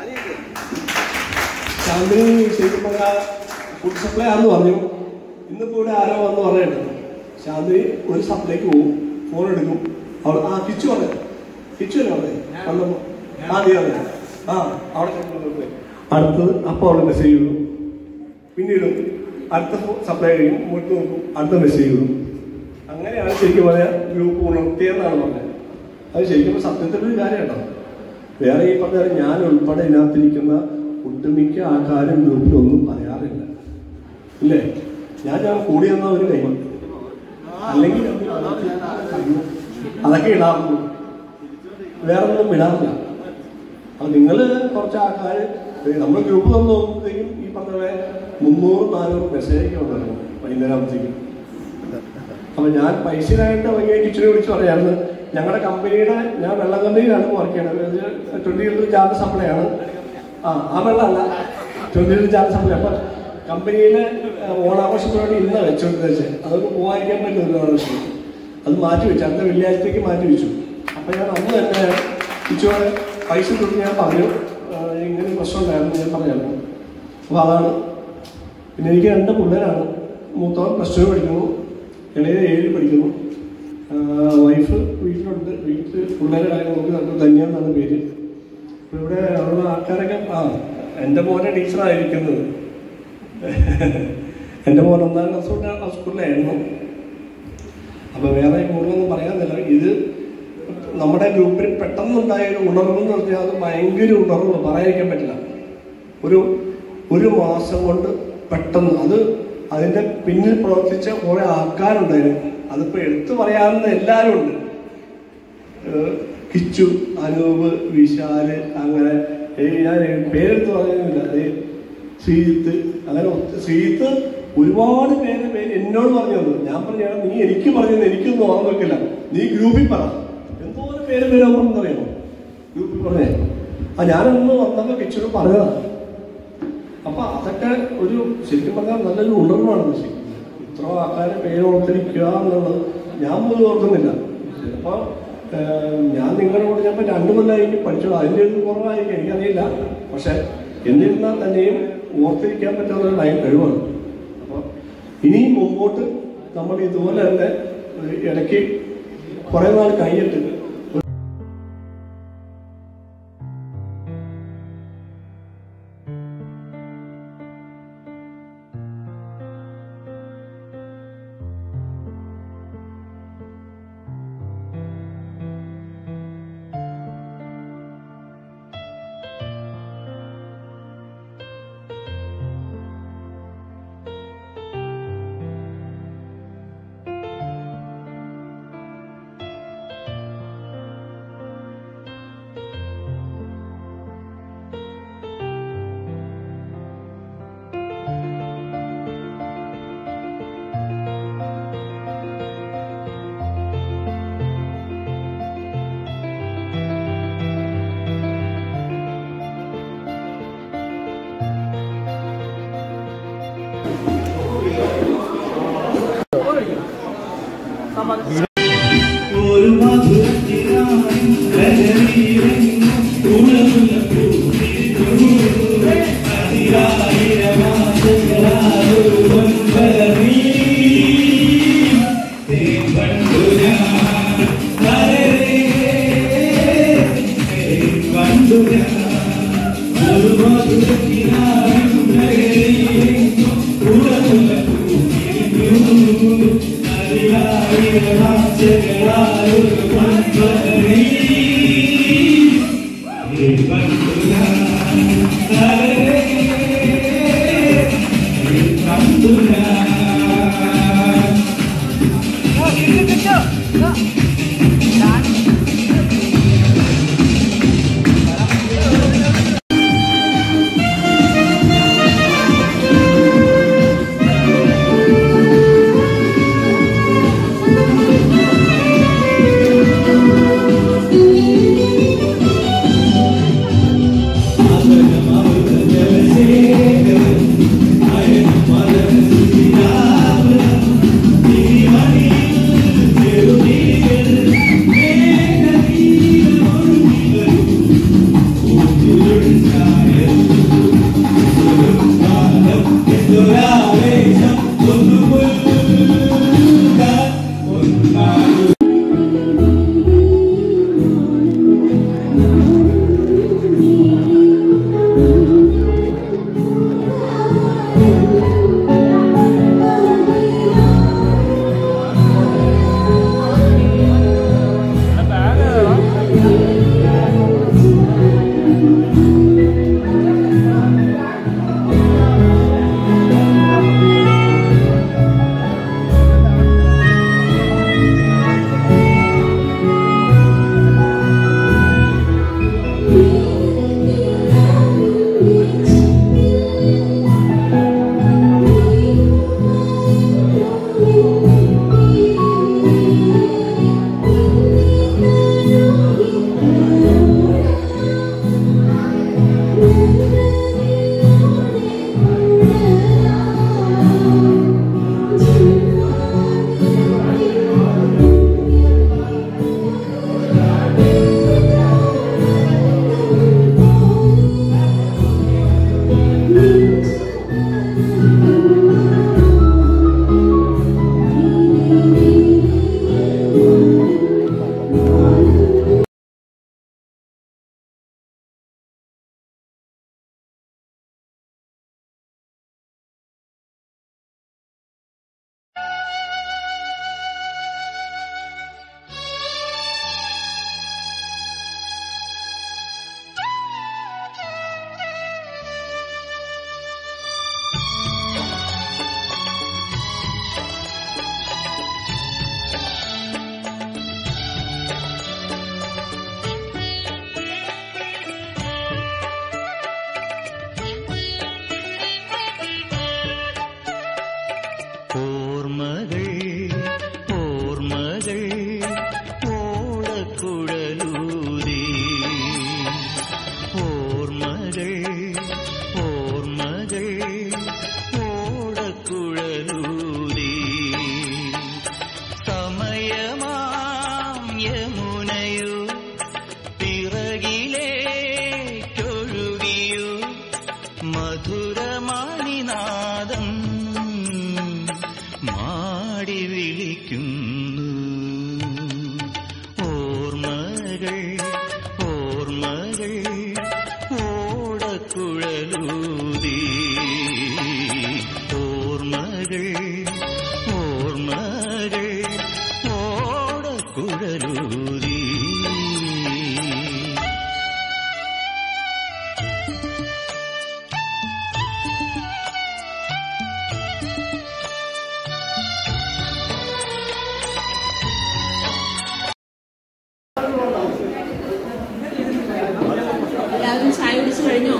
ശാന്തിനി ശരിക്കും പറഞ്ഞാൽ ഫുഡ് സപ്ലൈ ആണെന്ന് പറഞ്ഞു ഇന്നിപ്പോ ഇവിടെ ആരോ വന്ന് പറയട്ടെ ശാന്തി ഒരു സപ്ലൈക്ക് പോകും ഫോൺ എടുക്കും അവൾ ആ കിച്ചു പറഞ്ഞു കിച്ചു അല്ലേ പറഞ്ഞത് വന്നപ്പോ ആ നീ പറഞ്ഞു ആ അവിടെ കൊണ്ടുവന്നു. അടുത്തത് അപ്പോൾ അവളെ മെസ്സേജ് ചെയ്തു പിന്നീട് അടുത്ത സപ്ലൈ കഴിയും മുന്നോട്ട് നോക്കും അടുത്ത മെസ്സേജ് ചെയ്തു അങ്ങനെയാണ് ശരിക്കും പറയാ ഗ്രൂപ്പ് ഉണർത്തിയെന്നാണ് പറഞ്ഞത് അത് ശരിക്കും സത്യത്തിലൊരു കാര്യം കേട്ടോ വേറെ ഈ പറഞ്ഞ പോലെ ഞാൻ ഉൾപ്പെടെ ഇതിനകത്തിരിക്കുന്ന ഒട്ടുമിക്ക ആൾക്കാരും ഗ്രൂപ്പിലൊന്നും പറയാറില്ല ഇല്ലേ ഞാൻ ഞാൻ കൂടി വന്ന ഒരു കൈ അല്ലെങ്കിൽ അതൊക്കെ ഇടാറുള്ളൂ വേറെ ഒന്നും ഇടാറില്ല അപ്പൊ നിങ്ങൾ കുറച്ച് ആൾക്കാർ നമ്മൾ ഗ്രൂപ്പ് വന്ന് നോക്കുമ്പോഴത്തേക്കും ഈ പറഞ്ഞ പോലെ മുന്നൂറ് നാനൂറ് മെസ്സേജ് ഉണ്ടായിരുന്നു വൈകുന്നേരം ആകുമ്പോഴത്തേക്കും അപ്പൊ ഞാൻ പൈസയിലായിട്ട് ഭയങ്കര കിച്ചനെ വിളിച്ച് പറയായിരുന്നു ഞങ്ങളുടെ കമ്പനിയുടെ ഞാൻ വെള്ളം കമ്പനിയിലാണ് വർക്ക് ചെയ്യണത് ട്വന്റി ലിറ്റർ ചാർജ് സപ്ലൈ ആണ് ആ ആ വെള്ളമല്ല ട്വന്റി ലിറ്റർ ചാർജ് സപ്ലൈ അപ്പൊ കമ്പനിയിലെ ഓണാഘോഷ പരിപാടി ഇന്ന് വെച്ചോണ്ടിരുന്നത് അതൊക്കെ പോകാതിരിക്കാൻ പറ്റില്ല ഒരു ആഘോഷം അത് മാറ്റി വെച്ചു അടുത്ത വെള്ളിയാഴ്ചത്തേക്ക് മാറ്റി വെച്ചു അപ്പൊ ഞാൻ അന്ന് തന്നെ കിച്ചോടെ പൈസ കൊടുത്ത് ഞാൻ പറഞ്ഞു ആ, ഇങ്ങനെ പ്രശ്നം ഉണ്ടായിരുന്നു ഞാൻ പറഞ്ഞായിരുന്നു അപ്പൊ അതാണ് പിന്നെ എനിക്ക് രണ്ട് പിള്ളേരാണ് മൂത്തവൻ പ്ലസ് ടു പഠിക്കുന്നു ഇളയ ഏഴിൽ പഠിക്കുന്നു വൈഫ് വീട്ടിലുണ്ട് വീട്ടിൽ പിള്ളേരെ കാര്യം നോക്കി നമുക്ക് ധന്യ എന്നാണ് പേര് അപ്പൊ ഇവിടെ ഉള്ള ആൾക്കാരൊക്കെ ആ എൻ്റെ മോനെ ടീച്ചറായിരിക്കുന്നത് എൻ്റെ മോൻ ഒന്നാം ക്ലാസ് തൊട്ട് ആ സ്കൂളിലായിരുന്നു അപ്പൊ വേറെ കൂടുതലൊന്നും പറയാനില്ല ഇത് നമ്മുടെ ഗ്രൂപ്പിൽ പെട്ടെന്നുണ്ടായ ഒരു ഉണർവ് എന്ന് പറഞ്ഞാൽ അത് ഭയങ്കര ഉണർവ് പറയാതിരിക്കാൻ പറ്റില്ല ഒരു ഒരു മാസം കൊണ്ട് പെട്ടെന്ന് അത് അതിന്റെ പിന്നിൽ പ്രവർത്തിച്ച കുറെ ആൾക്കാരുണ്ടായിരുന്നു അതിപ്പോ എടുത്തു പറയാവുന്ന എല്ലാവരും ഉണ്ട് ഏഹ് കിച്ചു അനൂപ് വിശാല് അങ്ങനെ ഏയ് ഞാൻ പേരെടുത്ത് പറയുന്നില്ല ഏയ് ശ്രീജിത്ത് അങ്ങനെ ഒത്ത- ശ്രീജിത്ത് ഒരുപാട് പേര് പേര് എന്നോട് പറഞ്ഞു തന്നു ഞാൻ പറഞ്ഞു "എടാ, നീ എനിക്ക് പറഞ്ഞത് എനിക്കൊന്നും ഓർമ്മ വെക്കില്ല നീ ഗ്രൂപ്പിൽ പറ എന്തോരം പേര് പേര് ഓർമ്മ അറിയാമോ ഗ്രൂപ്പിൽ പറഞ്ഞേ ആ ഞാനൊന്ന് വന്നപ്പോ കിച്ചോട് പറഞ്ഞതാണ് അപ്പൊ അതൊക്കെ ഒരു ശരിക്കും പറഞ്ഞാൽ നല്ലൊരു ഉണർവാണ് ശരിക്കും ഇത്ര ആൾക്കാരെ പേര് ഓർത്തിരിക്കുക എന്നുള്ളത് ഞാൻ പോലും ഓർക്കുന്നില്ല ചിലപ്പോ ഏഹ്, ഞാൻ നിങ്ങളുടെ കൂടെ ചിലപ്പോൾ രണ്ടു കൊല്ലമായിരിക്കും പഠിച്ചോളൂ അതിൻ്റെ ഒരു കുറവായിരിക്കും എനിക്കറിയില്ല പക്ഷെ എന്നിരുന്നാൽ തന്നെയും ഓർത്തിരിക്കാൻ പറ്റുന്ന ഒരു ഭയം കഴിവാണ് അപ്പോൾ ഇനിയും മുമ്പോട്ട് നമ്മൾ ഇതുപോലെ തന്നെ ഏഹ്, ഇടയ്ക്ക് കുറേ നാൾ കഴിഞ്ഞിട്ട് ഒരു മധുരത്തിനായി രജനീരങ്ങും ഗുണമുള്ള പൂവിരിക്കുന്നു. അതിരായിരമാസങ്ങളായൊരു പൊൻപലവീ. തേൻ കണ്ടു ഞാൻ കരളേ. തേൻ കണ്ടു ഞാൻ ഒരു മധുരത്തിനായി രജനീരങ്ങും ഗുണമുള്ള പൂവിരിക്കുന്നു. അതിരായിരമാസങ്ങളായൊരു പൊൻപലവീ. തേൻ കണ്ടു ഞാൻ കരളേ. തേൻ കണ്ടു ഞാൻ ും ഓർമ്മകൾ ഓടക്കുഴലൂരി ഓർമ്മകൾ ഓർമ്മകൾ ഓടക്കുഴലൂരി സമയമാം യമുനയോ പിറകിലേക്കൊഴുകിയോ മധുരമാണിനാദം മാടി വിളിക്കുന്നു ഓർമ്മകൾ ഓർമ്മകൾ ഓടക്കുഴലൂതി ഓർമ്മകൾ ഓർമ്മകൾ ഓടക്കുഴലൂതി എല്ലാവരും ചായ കുടിച്ചു കഴിഞ്ഞോ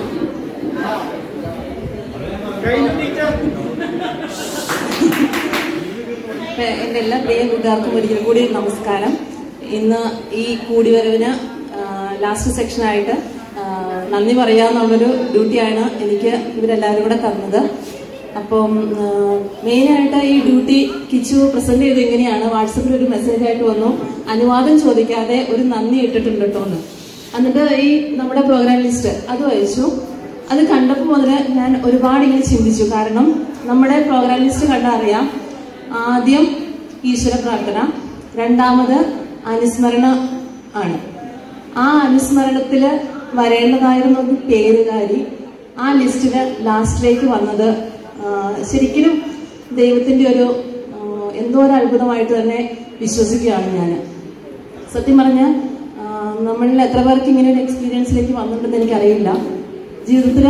ഇപ്പൊ എന്റെ എല്ലാ പ്രിയ കൂട്ടുകാർക്കും ഒരിക്കൽ കൂടി നമസ്കാരം ഇന്ന് ഈ കൂടിവരവിന് ലാസ്റ്റ് സെക്ഷനായിട്ട് നന്ദി പറയാന്നുള്ളൊരു ഡ്യൂട്ടിയാണ് എനിക്ക് ഇവരെല്ലാവരും കൂടെ തന്നത് അപ്പം മെയിനായിട്ട് ഈ ഡ്യൂട്ടി കിച്ചു പ്രസന്റ് ചെയ്ത് എങ്ങനെയാണ് വാട്സപ്പിൽ ഒരു മെസ്സേജ് ആയിട്ട് വന്നു അനുവാദം ചോദിക്കാതെ ഒരു നന്ദി ഇട്ടിട്ടുണ്ട് കേട്ടോ എന്ന് എന്നിട്ട് ഈ നമ്മുടെ പ്രോഗ്രാം ലിസ്റ്റ് അത് വായിച്ചു അത് കണ്ടപ്പോൾ മുതൽ ഞാൻ ഒരുപാട് ഇങ്ങനെ ചിന്തിച്ചു കാരണം നമ്മുടെ പ്രോഗ്രാം ലിസ്റ്റ് കണ്ടാൽ അറിയാം ആദ്യം ഈശ്വര പ്രാർത്ഥന രണ്ടാമത് അനുസ്മരണ ആണ് ആ അനുസ്മരണത്തില് വരേണ്ടതായിരുന്ന ഒരു പേരുകാരി ആ ലിസ്റ്റില് ലാസ്റ്റിലേക്ക് വന്നത് ആ, ശരിക്കും ദൈവത്തിന്റെ ഒരു ആ, എന്തോ ഒരു അത്ഭുതമായിട്ട് തന്നെ വിശ്വസിക്കുകയാണ് ഞാൻ സത്യം പറഞ്ഞ നമ്മളിൽ എത്ര പേർക്ക് ഇങ്ങനെ ഒരു എക്സ്പീരിയൻസിലേക്ക് വന്നിട്ടുണ്ടെന്ന് എനിക്കറിയില്ല ജീവിതത്തിൽ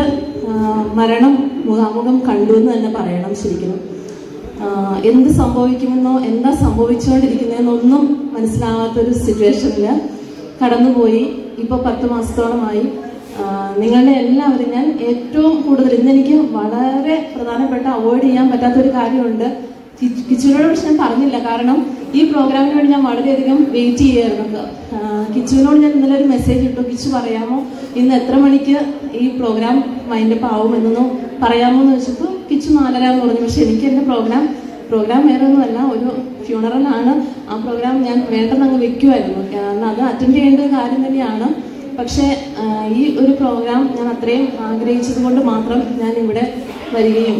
മരണം മുഖാമുഖം കണ്ടു എന്ന് തന്നെ പറയണം ശരിക്കും ആ, എന്ത് സംഭവിക്കുമെന്നോ എന്താ സംഭവിച്ചുകൊണ്ടിരിക്കുന്നതെന്നൊന്നും മനസ്സിലാവാത്തൊരു സിറ്റുവേഷനിൽ കടന്നുപോയി ഇപ്പോൾ പത്ത് മാസത്തോളമായി ആ, നിങ്ങളുടെ എല്ലാവരും ഞാൻ ഏറ്റവും കൂടുതൽ ഇന്ന് എനിക്ക് വളരെ പ്രധാനപ്പെട്ട അവോയ്ഡ് ചെയ്യാൻ പറ്റാത്തൊരു കാര്യമുണ്ട് കി- കിച്ചുവിനോട് പക്ഷെ ഞാൻ പറഞ്ഞില്ല കാരണം ഈ പ്രോഗ്രാമിന് വേണ്ടി ഞാൻ വളരെയധികം വെയിറ്റ് ചെയ്യായിരുന്നു ആ, കിച്ചുവിനോട് ഞാൻ ഇന്നലെ ഒരു മെസ്സേജ് ഇട്ടു കിച്ചു പറയാമോ ഇന്ന് എത്ര മണിക്ക് ഈ പ്രോഗ്രാം മൈൻഡപ്പ് ആവുമെന്നൊന്നും പറയാമോ എന്ന് വെച്ചപ്പോൾ കിച്ചു നാലര എന്ന് പറഞ്ഞു പക്ഷെ എനിക്ക് എൻ്റെ പ്രോഗ്രാം പ്രോഗ്രാം വേറെ ഒന്നുമല്ല ഒരു ഫ്യൂണറൽ ആണ് ആ പ്രോഗ്രാം ഞാൻ വേണ്ടെന്ന് അങ്ങ് വെക്കുമായിരുന്നു കാരണം അത് അറ്റൻഡ് ചെയ്യേണ്ട ഒരു കാര്യം തന്നെയാണ് പക്ഷേ ആ, ഈ ഒരു പ്രോഗ്രാം ഞാൻ അത്രയും ആഗ്രഹിച്ചത് കൊണ്ട് മാത്രം ഞാൻ ഇവിടെ വരികയും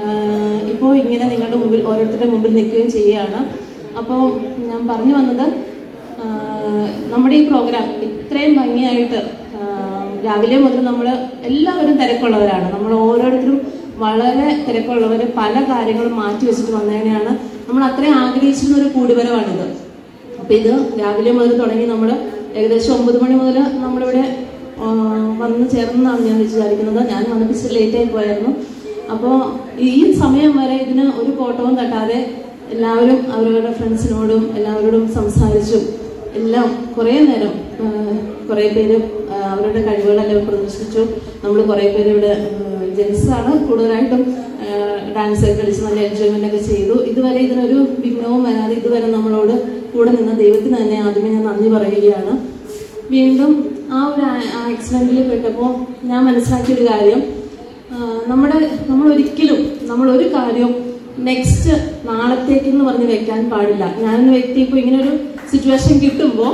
ഇപ്പോൾ ഇങ്ങനെ നിങ്ങളുടെ മുമ്പിൽ ഓരോരുത്തരുടെ മുമ്പിൽ നിൽക്കുകയും ചെയ്യുകയാണ് അപ്പോൾ ഞാൻ പറഞ്ഞു വന്നത് ആ, നമ്മുടെ ഈ പ്രോഗ്രാം ഇത്രയും ഭംഗിയായിട്ട് ആ, രാവിലെ മുതൽ നമ്മൾ എല്ലാവരും തിരക്കുള്ളവരാണ് നമ്മൾ ഓരോരുത്തരും വളരെ തിരക്കുള്ളവർ പല കാര്യങ്ങളും മാറ്റി വെച്ചിട്ട് വന്നതിനെയാണ് നമ്മൾ അത്രയും ആഗ്രഹിച്ചിരുന്ന ഒരു കൂടിവരവാണിത് അപ്പൊ ഇത് രാവിലെ മുതൽ തുടങ്ങി നമ്മൾ ഏകദേശം ഒമ്പത് മണി മുതൽ നമ്മളിവിടെ ആ, വന്ന് ചേർന്നാണ് ഞാൻ വിചാരിക്കുന്നത് ഞാൻ വന്നപ്പോൾ ഇച്ചിരി ലേറ്റ് ആയി പോയായിരുന്നു അപ്പോൾ ഈ സമയം വരെ ഇതിന് ഒരു കോട്ടവും തട്ടാതെ എല്ലാവരും അവരവരുടെ ഫ്രണ്ട്സിനോടും എല്ലാവരോടും സംസാരിച്ചും എല്ലാം കുറേ നേരം ആ, കുറേ പേര് ആ, അവരുടെ കഴിവുകളെല്ലാം പ്രദർശിച്ചു നമ്മൾ കുറേ പേര് ഇവിടെ ജെൻസാണ് കൂടുതലായിട്ടും ഡാൻസ് ഒക്കെ കളിച്ച് നല്ല എൻജോയ്മെന്റ് ഒക്കെ ചെയ്തു ഇതുവരെ ഇതിനൊരു വിഘ്നവും വരാതെ ഇതുവരെ നമ്മളോട് കൂടെ നിന്ന ദൈവത്തിന് തന്നെ ആദ്യമേ ഞാൻ നന്ദി പറയുകയാണ് വീണ്ടും ആ ഒരു ആക്സിഡന്റിൽ പെട്ടപ്പോൾ ഞാൻ മനസ്സിലാക്കിയ ഒരു കാര്യം ആ, നമ്മുടെ നമ്മൾ ഒരിക്കലും നമ്മൾ ഒരു കാര്യവും നെക്സ്റ്റ് നാളത്തേക്ക് എന്ന് പറഞ്ഞ് വെക്കാൻ പാടില്ല ഞാനൊരു വ്യക്തി ഇപ്പോൾ ഇങ്ങനെ ഒരു സിറ്റുവേഷൻ കിട്ടുമ്പോൾ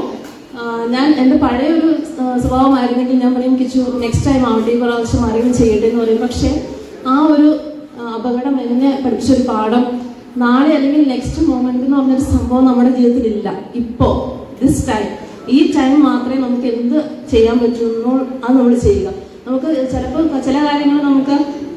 ഞാൻ എൻ്റെ പഴയ ഒരു ആ, സ്വഭാവമായിരുന്നെങ്കിൽ ഞാൻ പറയും കിച്ചു നെക്സ്റ്റ് ടൈം ആവട്ടെ ഈ പ്രാവശ്യം ആരെങ്കിലും ചെയ്യട്ടെ എന്ന് പറയും പക്ഷേ ആ ഒരു ആ, അപകടം എന്നെ പഠിപ്പിച്ചൊരു പാഠം നാളെ അല്ലെങ്കിൽ നെക്സ്റ്റ് മൊമെന്റ് എന്ന് പറഞ്ഞൊരു സംഭവം നമ്മുടെ ജീവിതത്തിൽ ഇല്ല ഇപ്പോ ദിസ് ടൈം ഈ ടൈം മാത്രമേ നമുക്ക് എന്ത് ചെയ്യാൻ പറ്റുന്നു അത് നമ്മൾ ചെയ്യുക നമുക്ക് ചിലപ്പോൾ ചില കാര്യങ്ങൾ നമുക്ക്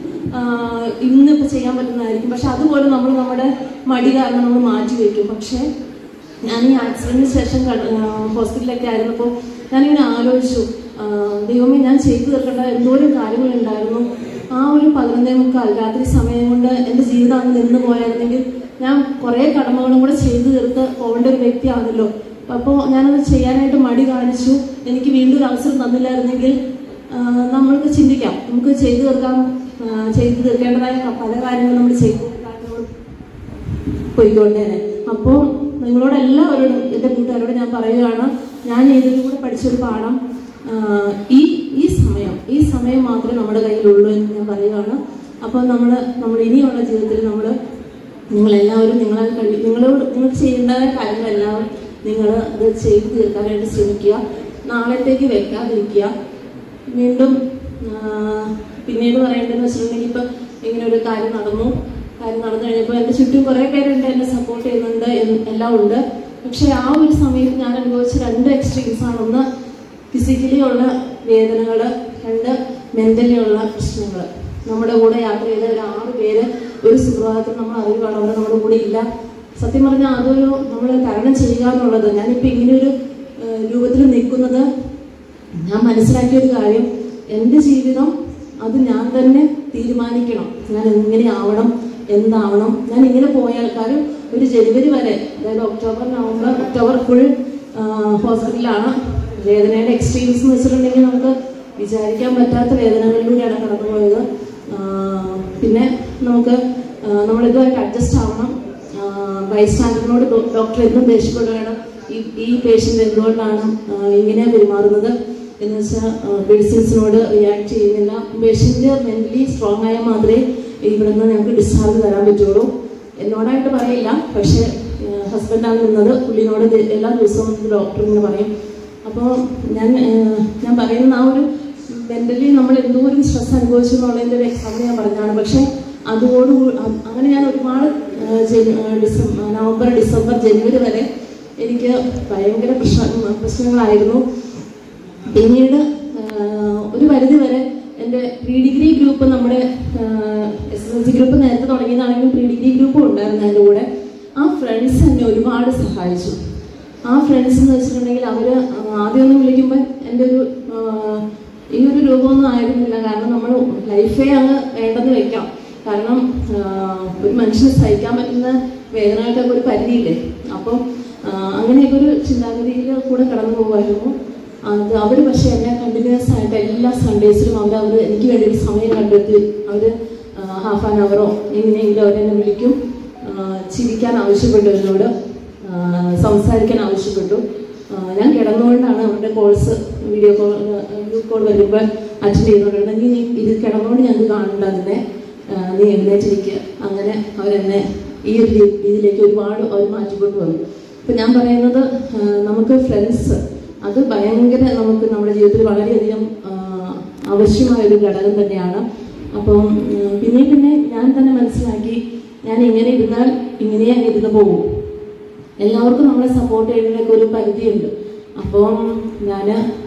ആഹ് ഇന്നിപ്പോൾ ചെയ്യാൻ പറ്റുന്നതായിരിക്കും പക്ഷെ അതുപോലെ നമ്മൾ നമ്മുടെ മടി കാരണം നമ്മൾ മാറ്റി വയ്ക്കും പക്ഷേ ഞാൻ ഈ ആക്സിഡന്റിന് ശേഷം കട- ആഹ് ഹോസ്പിറ്റലിലൊക്കെ ആയിരുന്നപ്പോൾ ഞാനിങ്ങനെ ആലോചിച്ചു ആഹ് ദൈവമേ ഞാൻ ചെയ്തു തീർക്കേണ്ട എന്തോരം കാര്യങ്ങളുണ്ടായിരുന്നു ആ ഒരു പതിനൊന്നേ മുക്കാൽ രാത്രി സമയം കൊണ്ട് എൻ്റെ ജീവിതം അങ്ങ് നിന്ന് പോയായിരുന്നെങ്കിൽ ഞാൻ കുറേ കടമകളും കൂടെ ചെയ്തു തീർത്ത് പോകേണ്ട ഒരു വ്യക്തിയാണല്ലോ അപ്പോൾ ഞാനത് ചെയ്യാനായിട്ട് മടി കാണിച്ചു എനിക്ക് വീണ്ടും ഒരു അവസരം തന്നില്ലായിരുന്നെങ്കിൽ ആഹ് നമ്മൾക്ക് ചിന്തിക്കാം നമുക്ക് ചെയ്തു തീർക്കാം ആഹ് ചെയ്തു തീർക്കേണ്ടതായ പല കാര്യങ്ങളും നമ്മൾ ചെയ്തു തീർക്കാൻ നമ്മൾ പോയിക്കൊണ്ടേനെ അപ്പോൾ നിങ്ങളോട് എല്ലാവരോടും എൻ്റെ കൂട്ടുകാരോട് ഞാൻ പറയുകയാണ് ഞാൻ ഇതിലൂടെ പഠിച്ചൊരു പാഠം ആ, ഈ ഈ സമയം ഈ സമയം മാത്രമേ നമ്മുടെ കയ്യിലുള്ളൂ എന്ന് ഞാൻ പറയുകയാണ് അപ്പോൾ നമ്മൾ നമ്മൾ ഇനിയുള്ള ജീവിതത്തിൽ നമ്മൾ നിങ്ങളെല്ലാവരും നിങ്ങളാൽ കഴി നിങ്ങളോട് നിങ്ങൾ ചെയ്യേണ്ടതായ കാര്യങ്ങളെല്ലാം നിങ്ങൾ അത് ചെയ്തു തീർക്കാനായിട്ട് ശ്രമിക്കുക നാളത്തേക്ക് വെക്കാതിരിക്കുക വീണ്ടും ആ, പിന്നീട് പറയേണ്ടതെന്ന് വെച്ചിട്ടുണ്ടെങ്കിൽ ഇപ്പം ഇങ്ങനെ ഒരു കാര്യം നടന്നു കാര്യം നടന്നു കഴിഞ്ഞപ്പോൾ എൻ്റെ ചുറ്റും കുറേ പേരുണ്ട് എന്നെ സപ്പോർട്ട് ചെയ്യുന്നുണ്ട് എന്ന് എല്ലാം ഉണ്ട് പക്ഷെ ആ ഒരു സമയത്ത് ഞാൻ അനുഭവിച്ച രണ്ട് എക്സ്ട്രീംസ് ആണ് ഒന്ന് ഫിസിക്കലി ഉള്ള വേദനകൾ രണ്ട് മെന്റലി ഉള്ള പ്രശ്നങ്ങൾ നമ്മുടെ കൂടെ യാത്ര ചെയ്ത ഒരു ആറ് പേര് ഒരു സുപ്രഭാതത്തിൽ നമ്മൾ അറിയുകയാണ് അവർ നമ്മുടെ കൂടെ ഇല്ല സത്യം പറഞ്ഞാൽ അതൊരു നമ്മൾ തരണം ചെയ്യുക എന്നുള്ളത് ഞാനിപ്പോൾ ഇങ്ങനെ ഒരു രൂപത്തിൽ നിൽക്കുന്നത് ഞാൻ മനസ്സിലാക്കിയ ഒരു കാര്യം എൻ്റെ ജീവിതം അത് ഞാൻ തന്നെ തീരുമാനിക്കണം ഞാൻ എങ്ങനെ ആവണം എന്താവണം ഞാൻ ഇങ്ങനെ പോയ ആൾക്കാരും ഒരു ജനുവരി വരെ അതായത് ഒക്ടോബർ നവംബർ ഒക്ടോബർ ഫുൾ ഹോസ്പിറ്റലാണ് വേദനയുടെ എക്സ്ട്രീംസ് എന്ന് വെച്ചിട്ടുണ്ടെങ്കിൽ നമുക്ക് വിചാരിക്കാൻ പറ്റാത്ത വേദനകളിലൂടെയാണ് കടന്നുപോയത് ആ, പിന്നെ നമുക്ക് ആ, നമ്മളിതുമായിട്ട് അഡ്ജസ്റ്റ് ആവണം ബൈസ്റ്റാൻഡറിനോട് ഡോക്ടർ എന്നും ദേഷ്യപ്പെടുകയാണ് ഈ ഈ പേഷ്യൻ്റ് എന്തുകൊണ്ടാണ് ആ, ഇങ്ങനെ പെരുമാറുന്നത് എന്ന് വെച്ചാൽ മെഡിസിൻസിനോട് റിയാക്ട് ചെയ്യുന്നില്ല പേഷ്യൻ്റ് മെൻ്റലി സ്ട്രോങ് ആയാൽ മാത്രമേ ഇവിടെ നിന്ന് ഞങ്ങൾക്ക് ഡിസ്ചാർജ് തരാൻ പറ്റുള്ളൂ എന്നോടായിട്ട് പറയില്ല പക്ഷേ ഹസ്ബൻഡാണ് നിന്നത് പുള്ളിനോട് ദേ- എല്ലാ ദിവസവും ഡോക്ടർ ഇങ്ങനെ പറയും അപ്പോൾ ഞാൻ ഏഹ്, ഞാൻ പറയുന്ന ആ ഒരു മെൻ്റലി നമ്മൾ എന്തോരം സ്ട്രെസ് അനുഭവിച്ചു എന്നുള്ളതിൻ്റെ ഒരു എക്സാമ്പിൾ ഞാൻ പറഞ്ഞതാണ് പക്ഷേ അതോട് അങ്ങനെ ഞാൻ ഒരുപാട് ഏഹ്, ജനു- ഏഹ്, ഡിസംബർ നവംബർ ഡിസംബർ ജനുവരി വരെ എനിക്ക് ഭയങ്കര പ്രശ്ന പ്രശ്നങ്ങളായിരുന്നു പിന്നീട് ആഹ്, ഒരു പരിധി വരെ എൻ്റെ പ്രീ ഡിഗ്രി ഗ്രൂപ്പ് നമ്മുടെ എസ് എൽ സി ഗ്രൂപ്പ് നേരത്തെ തുടങ്ങിയതാണെങ്കിലും പ്രീ ഡിഗ്രി ഗ്രൂപ്പും ഉണ്ടായിരുന്നു എൻ്റെ കൂടെ ആ ഫ്രണ്ട്സ് എന്നെ ഒരുപാട് സഹായിച്ചു ആ ഫ്രണ്ട്സ് എന്ന് വെച്ചിട്ടുണ്ടെങ്കിൽ അവർ ആദ്യമൊന്നും വിളിക്കുമ്പോൾ എൻ്റെ ഒരു ആഹ്, ഈ ഒരു രൂപമൊന്നും ആയിരുന്നില്ല കാരണം നമ്മൾ ലൈഫേ അങ്ങ് വേണ്ടെന്ന് വെക്കാം കാരണം ആഹ്, ഒരു മനുഷ്യന് സഹിക്കാൻ പറ്റുന്ന വേദനകൾക്കൊക്കെ ഒരു പരിധിയില്ലേ അപ്പം ആഹ്, അങ്ങനെയൊക്കെ ഒരു ചിന്താഗതിയിൽ കൂടെ കടന്നു പോകുമായിരുന്നു അത് അവർ പക്ഷേ എന്നെ കണ്ടിന്യൂസ് ആയിട്ട് എല്ലാ സൺഡേസിലും അവർ അവർ എനിക്ക് വേണ്ടി ഒരു സമയം കണ്ടെത്തി അവർ ഹാഫ് ആൻ അവറോ എങ്ങനെയെങ്കിലും അവരെന്നെ വിളിക്കും ആ, ചിരിക്കാൻ ആവശ്യപ്പെട്ടു എന്നോട് ആ, സംസാരിക്കാൻ ആവശ്യപ്പെട്ടു ആ, ഞാൻ കിടന്നുകൊണ്ടാണ് അവരുടെ calls video call video call വരുമ്പോൾ അറ്റൻഡ് ചെയ്തുകൊണ്ടിരുന്നത് നീ നീ ഇത് കിടന്നുകൊണ്ട് ഞങ്ങൾക്ക് കാണണ്ട അതിനെ ആ, നീ എഴുന്നേറ്റിരിക്കുക അങ്ങനെ അവരെന്നെ ഈ ഒരു രീ- ഇതിലേക്ക് ഒരുപാട് അവർ മാറ്റിക്കൊണ്ട് വന്നു അപ്പം ഞാൻ പറയുന്നത് ആ, നമുക്ക് ഫ്രണ്ട്സ് അത് ഭയങ്കര നമുക്ക് നമ്മുടെ ജീവിതത്തിൽ വളരെയധികം ആ, ആവശ്യമായ ഒരു ഘടകം തന്നെയാണ് അപ്പം ഉം, പിന്നെ പിന്നെ ഞാൻ തന്നെ മനസ്സിലാക്കി ഞാൻ ഇങ്ങനെ ഇരുന്നാൽ ഇങ്ങനെ അങ്ങ് ഇരുന്ന് പോകും എല്ലാവർക്കും നമ്മളെ സപ്പോർട്ട് ചെയ്യുന്നതിനൊക്കെ ഒരു പരിധിയുണ്ട് അപ്പം ഞാൻ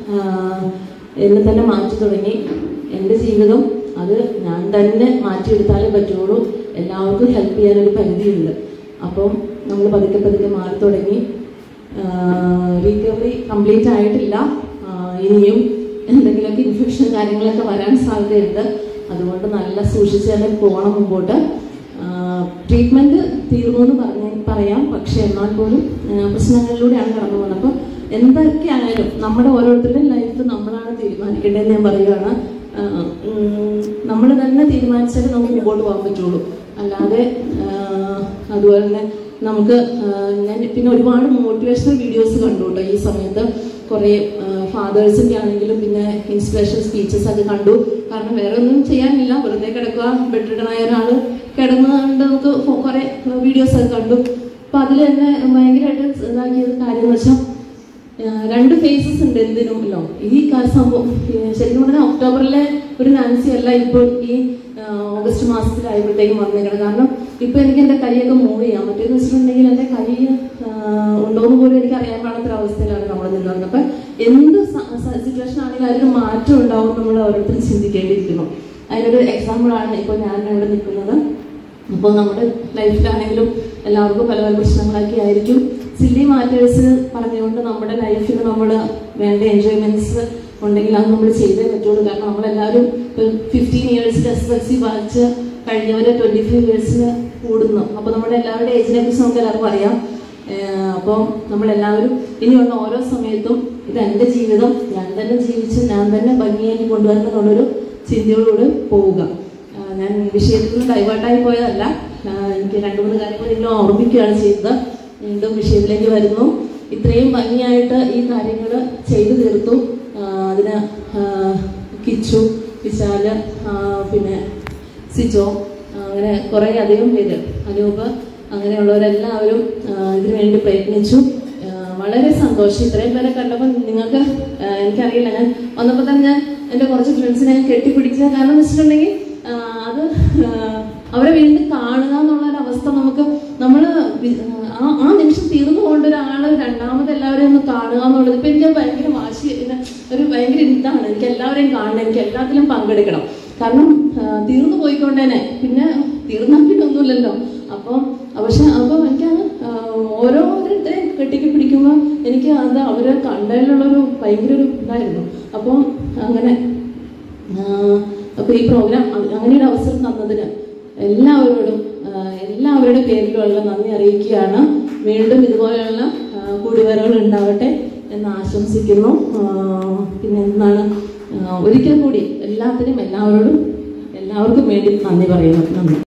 എന്നെ തന്നെ മാറ്റി തുടങ്ങി എൻ്റെ ജീവിതം അത് ഞാൻ തന്നെ മാറ്റിയെടുത്താലേ പറ്റുള്ളൂ എല്ലാവർക്കും ഹെൽപ്പ് ചെയ്യാനൊരു പരിധിയുണ്ട് അപ്പം നമ്മൾ പതുക്കെ പതുക്കെ മാറി തുടങ്ങി റീകവറി കംപ്ലീറ്റ് ആയിട്ടില്ല ആ, ഇനിയും എന്തെങ്കിലുമൊക്കെ ഇൻഫെക്ഷൻ കാര്യങ്ങളൊക്കെ വരാൻ സാധ്യതയുണ്ട് അതുകൊണ്ട് നല്ല സൂക്ഷിച്ച് തന്നെ പോകണം മുമ്പോട്ട് ട്രീറ്റ്മെൻറ്റ് തീർന്നു എന്ന് പറഞ്ഞ പറയാം പക്ഷെ എന്നാൽ പോലും ആ, പ്രശ്നങ്ങളിലൂടെയാണ് കടന്നു പോകുന്നത് അപ്പോൾ എന്തൊക്കെയായാലും നമ്മുടെ ഓരോരുത്തരുടെയും ലൈഫ് നമ്മളാണ് തീരുമാനിക്കേണ്ടതെന്ന് ഞാൻ പറയുകയാണ് നമ്മൾ തന്നെ തീരുമാനിച്ചാലേ നമുക്ക് മുമ്പോട്ട് പോകാൻ പറ്റുള്ളൂ അല്ലാതെ ആ, അതുപോലെ തന്നെ നമുക്ക് ആ, ഞാൻ പിന്നെ ഒരുപാട് മോട്ടിവേഷണൽ വീഡിയോസ് കണ്ടു കേട്ടോ ഈ സമയത്ത് കുറേ ഫാദേഴ്സിൻ്റെ ആണെങ്കിലും പിന്നെ ഇൻസ്പിറേഷൻ സ്പീച്ചസ് ഒക്കെ കണ്ടു കാരണം വേറെ ഒന്നും ചെയ്യാനില്ല വെറുതെ കിടക്കുക ബെഡ് റിട്ടണായ ഒരാൾ കിടന്നുകൊണ്ട് നമുക്ക് ഫോ- കുറേ വീഡിയോസ് ഒക്കെ കണ്ടു അപ്പം അതിൽ തന്നെ ഭയങ്കരമായിട്ട് ഇതാക്കിയത് കാര്യം എന്ന് വെച്ചാൽ ആഹ് രണ്ട് ഫേസസ് ഉണ്ട് എന്തിനും അല്ലോ ഈ കാ- സംഭവം ഈ ശരിക്കും പറഞ്ഞാൽ ഒക്ടോബറിലെ ഒരു നാൻസി അല്ല ഇപ്പോൾ ഈ ആഹ് ഓഗസ്റ്റ് മാസത്തിലായപ്പോഴത്തേക്കും വന്നേക്കണം കാരണം ഇപ്പൊ എനിക്ക് എന്റെ കൈയൊക്കെ മൂവ് ചെയ്യാം മറ്റേന്ന് വെച്ചിട്ടുണ്ടെങ്കിൽ എന്റെ കൈ ആഹ് ഉണ്ടോന്ന് പോലും എനിക്ക് അറിയാൻ പാടാത്തൊരു അവസ്ഥയിലാണ് നമ്മൾ നിന്നത് അപ്പൊ എന്ത് സിറ്റുവേഷൻ ആണെങ്കിലും അതിന് മാറ്റം ഉണ്ടാവും നമ്മൾ ഓരോരുത്തരും ചിന്തിക്കേണ്ടിയിരിക്കുന്നു അതിനൊരു എക്സാമ്പിൾ ആണ് ഇപ്പോൾ ഞാൻ ഇവിടെ നിൽക്കുന്നത് അപ്പോൾ നമ്മുടെ ലൈഫിലാണെങ്കിലും എല്ലാവർക്കും പല പല പ്രശ്നങ്ങളൊക്കെ ആയിരിക്കും സില്ലി മാറ്റേഴ്സ് പറഞ്ഞുകൊണ്ട് നമ്മുടെ ലൈഫിൽ നമ്മൾ വേണ്ട എൻജോയ്മെന്റ്സ് ഉണ്ടെങ്കിൽ അത് നമ്മൾ ചെയ്തേ പറ്റുള്ളൂ കാരണം നമ്മളെല്ലാവരും ഫിഫ്റ്റീൻ ഇയേഴ്സിൽ എസ് എൽ സി വായിച്ച് കഴിഞ്ഞവരെ ട്വന്റി ഫൈവ് ഇയേഴ്സിന് കൂടുന്നു അപ്പോൾ നമ്മുടെ എല്ലാവരുടെ ഏജിനെ കുറിച്ച് നമുക്ക് എല്ലാവർക്കും അറിയാം ഏഹ് അപ്പോൾ നമ്മളെല്ലാവരും ഇനിയുള്ള ഓരോ സമയത്തും ഇത് എൻ്റെ ജീവിതം ഞാൻ തന്നെ ജീവിച്ച് ഞാൻ തന്നെ ഭംഗിയാക്കി കൊണ്ടുവരണം എന്നുള്ളൊരു ചിന്തയോടുകൂടി പോവുക ആഹ് ഞാൻ വിഷയത്തിൽ നിന്ന് ഡൈവേർട്ടായി പോയതല്ല ആഹ് എനിക്ക് രണ്ട് മൂന്ന് കാര്യങ്ങൾ നിങ്ങൾ ഓർമ്മിക്കുകയാണ് ചെയ്തത് വീണ്ടും വിഷയത്തിലേക്ക് വരുന്നു ഇത്രയും ഭംഗിയായിട്ട് ഈ കാര്യങ്ങൾ ചെയ്തു തീർത്തു ആ, അതിന് ആ, കിച്ചു വിശാല് ആ, പിന്നെ സിജോ ആ, അങ്ങനെ കുറേ അധികം പേര് അനൂപ് അങ്ങനെയുള്ളവരെല്ലാവരും ആ, ഇതിനു വേണ്ടി പ്രയത്നിച്ചു ആ, വളരെ സന്തോഷം ഇത്രയും പേരെ കണ്ടപ്പോൾ നിങ്ങൾക്ക് ആ, എനിക്കറിയില്ല ഞാൻ വന്നപ്പോൾ തന്നെ ഞാൻ എൻ്റെ കുറച്ച് ഫ്രണ്ട്സിനെ ഞാൻ കെട്ടിപ്പിടിച്ച കാരണം എന്ന് വെച്ചിട്ടുണ്ടെങ്കിൽ ആ, അത് ആ, അവരെ വീണ്ടും കാണുക എന്നുള്ള ഒരു അവസ്ഥ നമുക്ക് നമ്മൾ ആ ആ നിമിഷം തീർന്നു പോകേണ്ട ഒരാള് രണ്ടാമത് എല്ലാവരെയും ഒന്ന് കാണുക എന്നുള്ളത് ഇപ്പൊ എനിക്ക് ഭയങ്കര വാശി ഇങ്ങനെ ഒരു ഭയങ്കര ഇതാണ് എനിക്ക് എല്ലാവരെയും കാണണം എനിക്ക് എല്ലാത്തിലും പങ്കെടുക്കണം കാരണം ആ, തീർന്നു പോയിക്കൊണ്ടേനെ പിന്നെ തീർന്നാൽ പിന്നെ ഒന്നുമില്ലല്ലോ അപ്പം പക്ഷെ അപ്പോൾ എനിക്കത് ആ, ഓരോരുത്തരെയും കെട്ടിക്ക് പിടിക്കുമ്പോൾ എനിക്ക് അത് അവരെ കണ്ടതിലുള്ളൊരു ഭയങ്കര ഒരു ഇതായിരുന്നു അപ്പം അങ്ങനെ അപ്പോൾ ഈ പ്രോഗ്രാം അങ്ങനെ ഒരു അവസരം തന്നതിന് എല്ലാവരോടും ആ, എല്ലാവരുടെ പേരിലുമുള്ള നന്ദി അറിയിക്കുകയാണ് വീണ്ടും ഇതുപോലെയുള്ള ആ, കൂടിവരവുകൾ ഉണ്ടാവട്ടെ എന്ന് ആശംസിക്കുന്നു ആ, പിന്നെ എന്താണ് ആ, ഒരിക്കൽ കൂടി എല്ലാത്തിനും എല്ലാവരോടും എല്ലാവർക്കും വേണ്ടി നന്ദി പറയുന്നു നന്ദി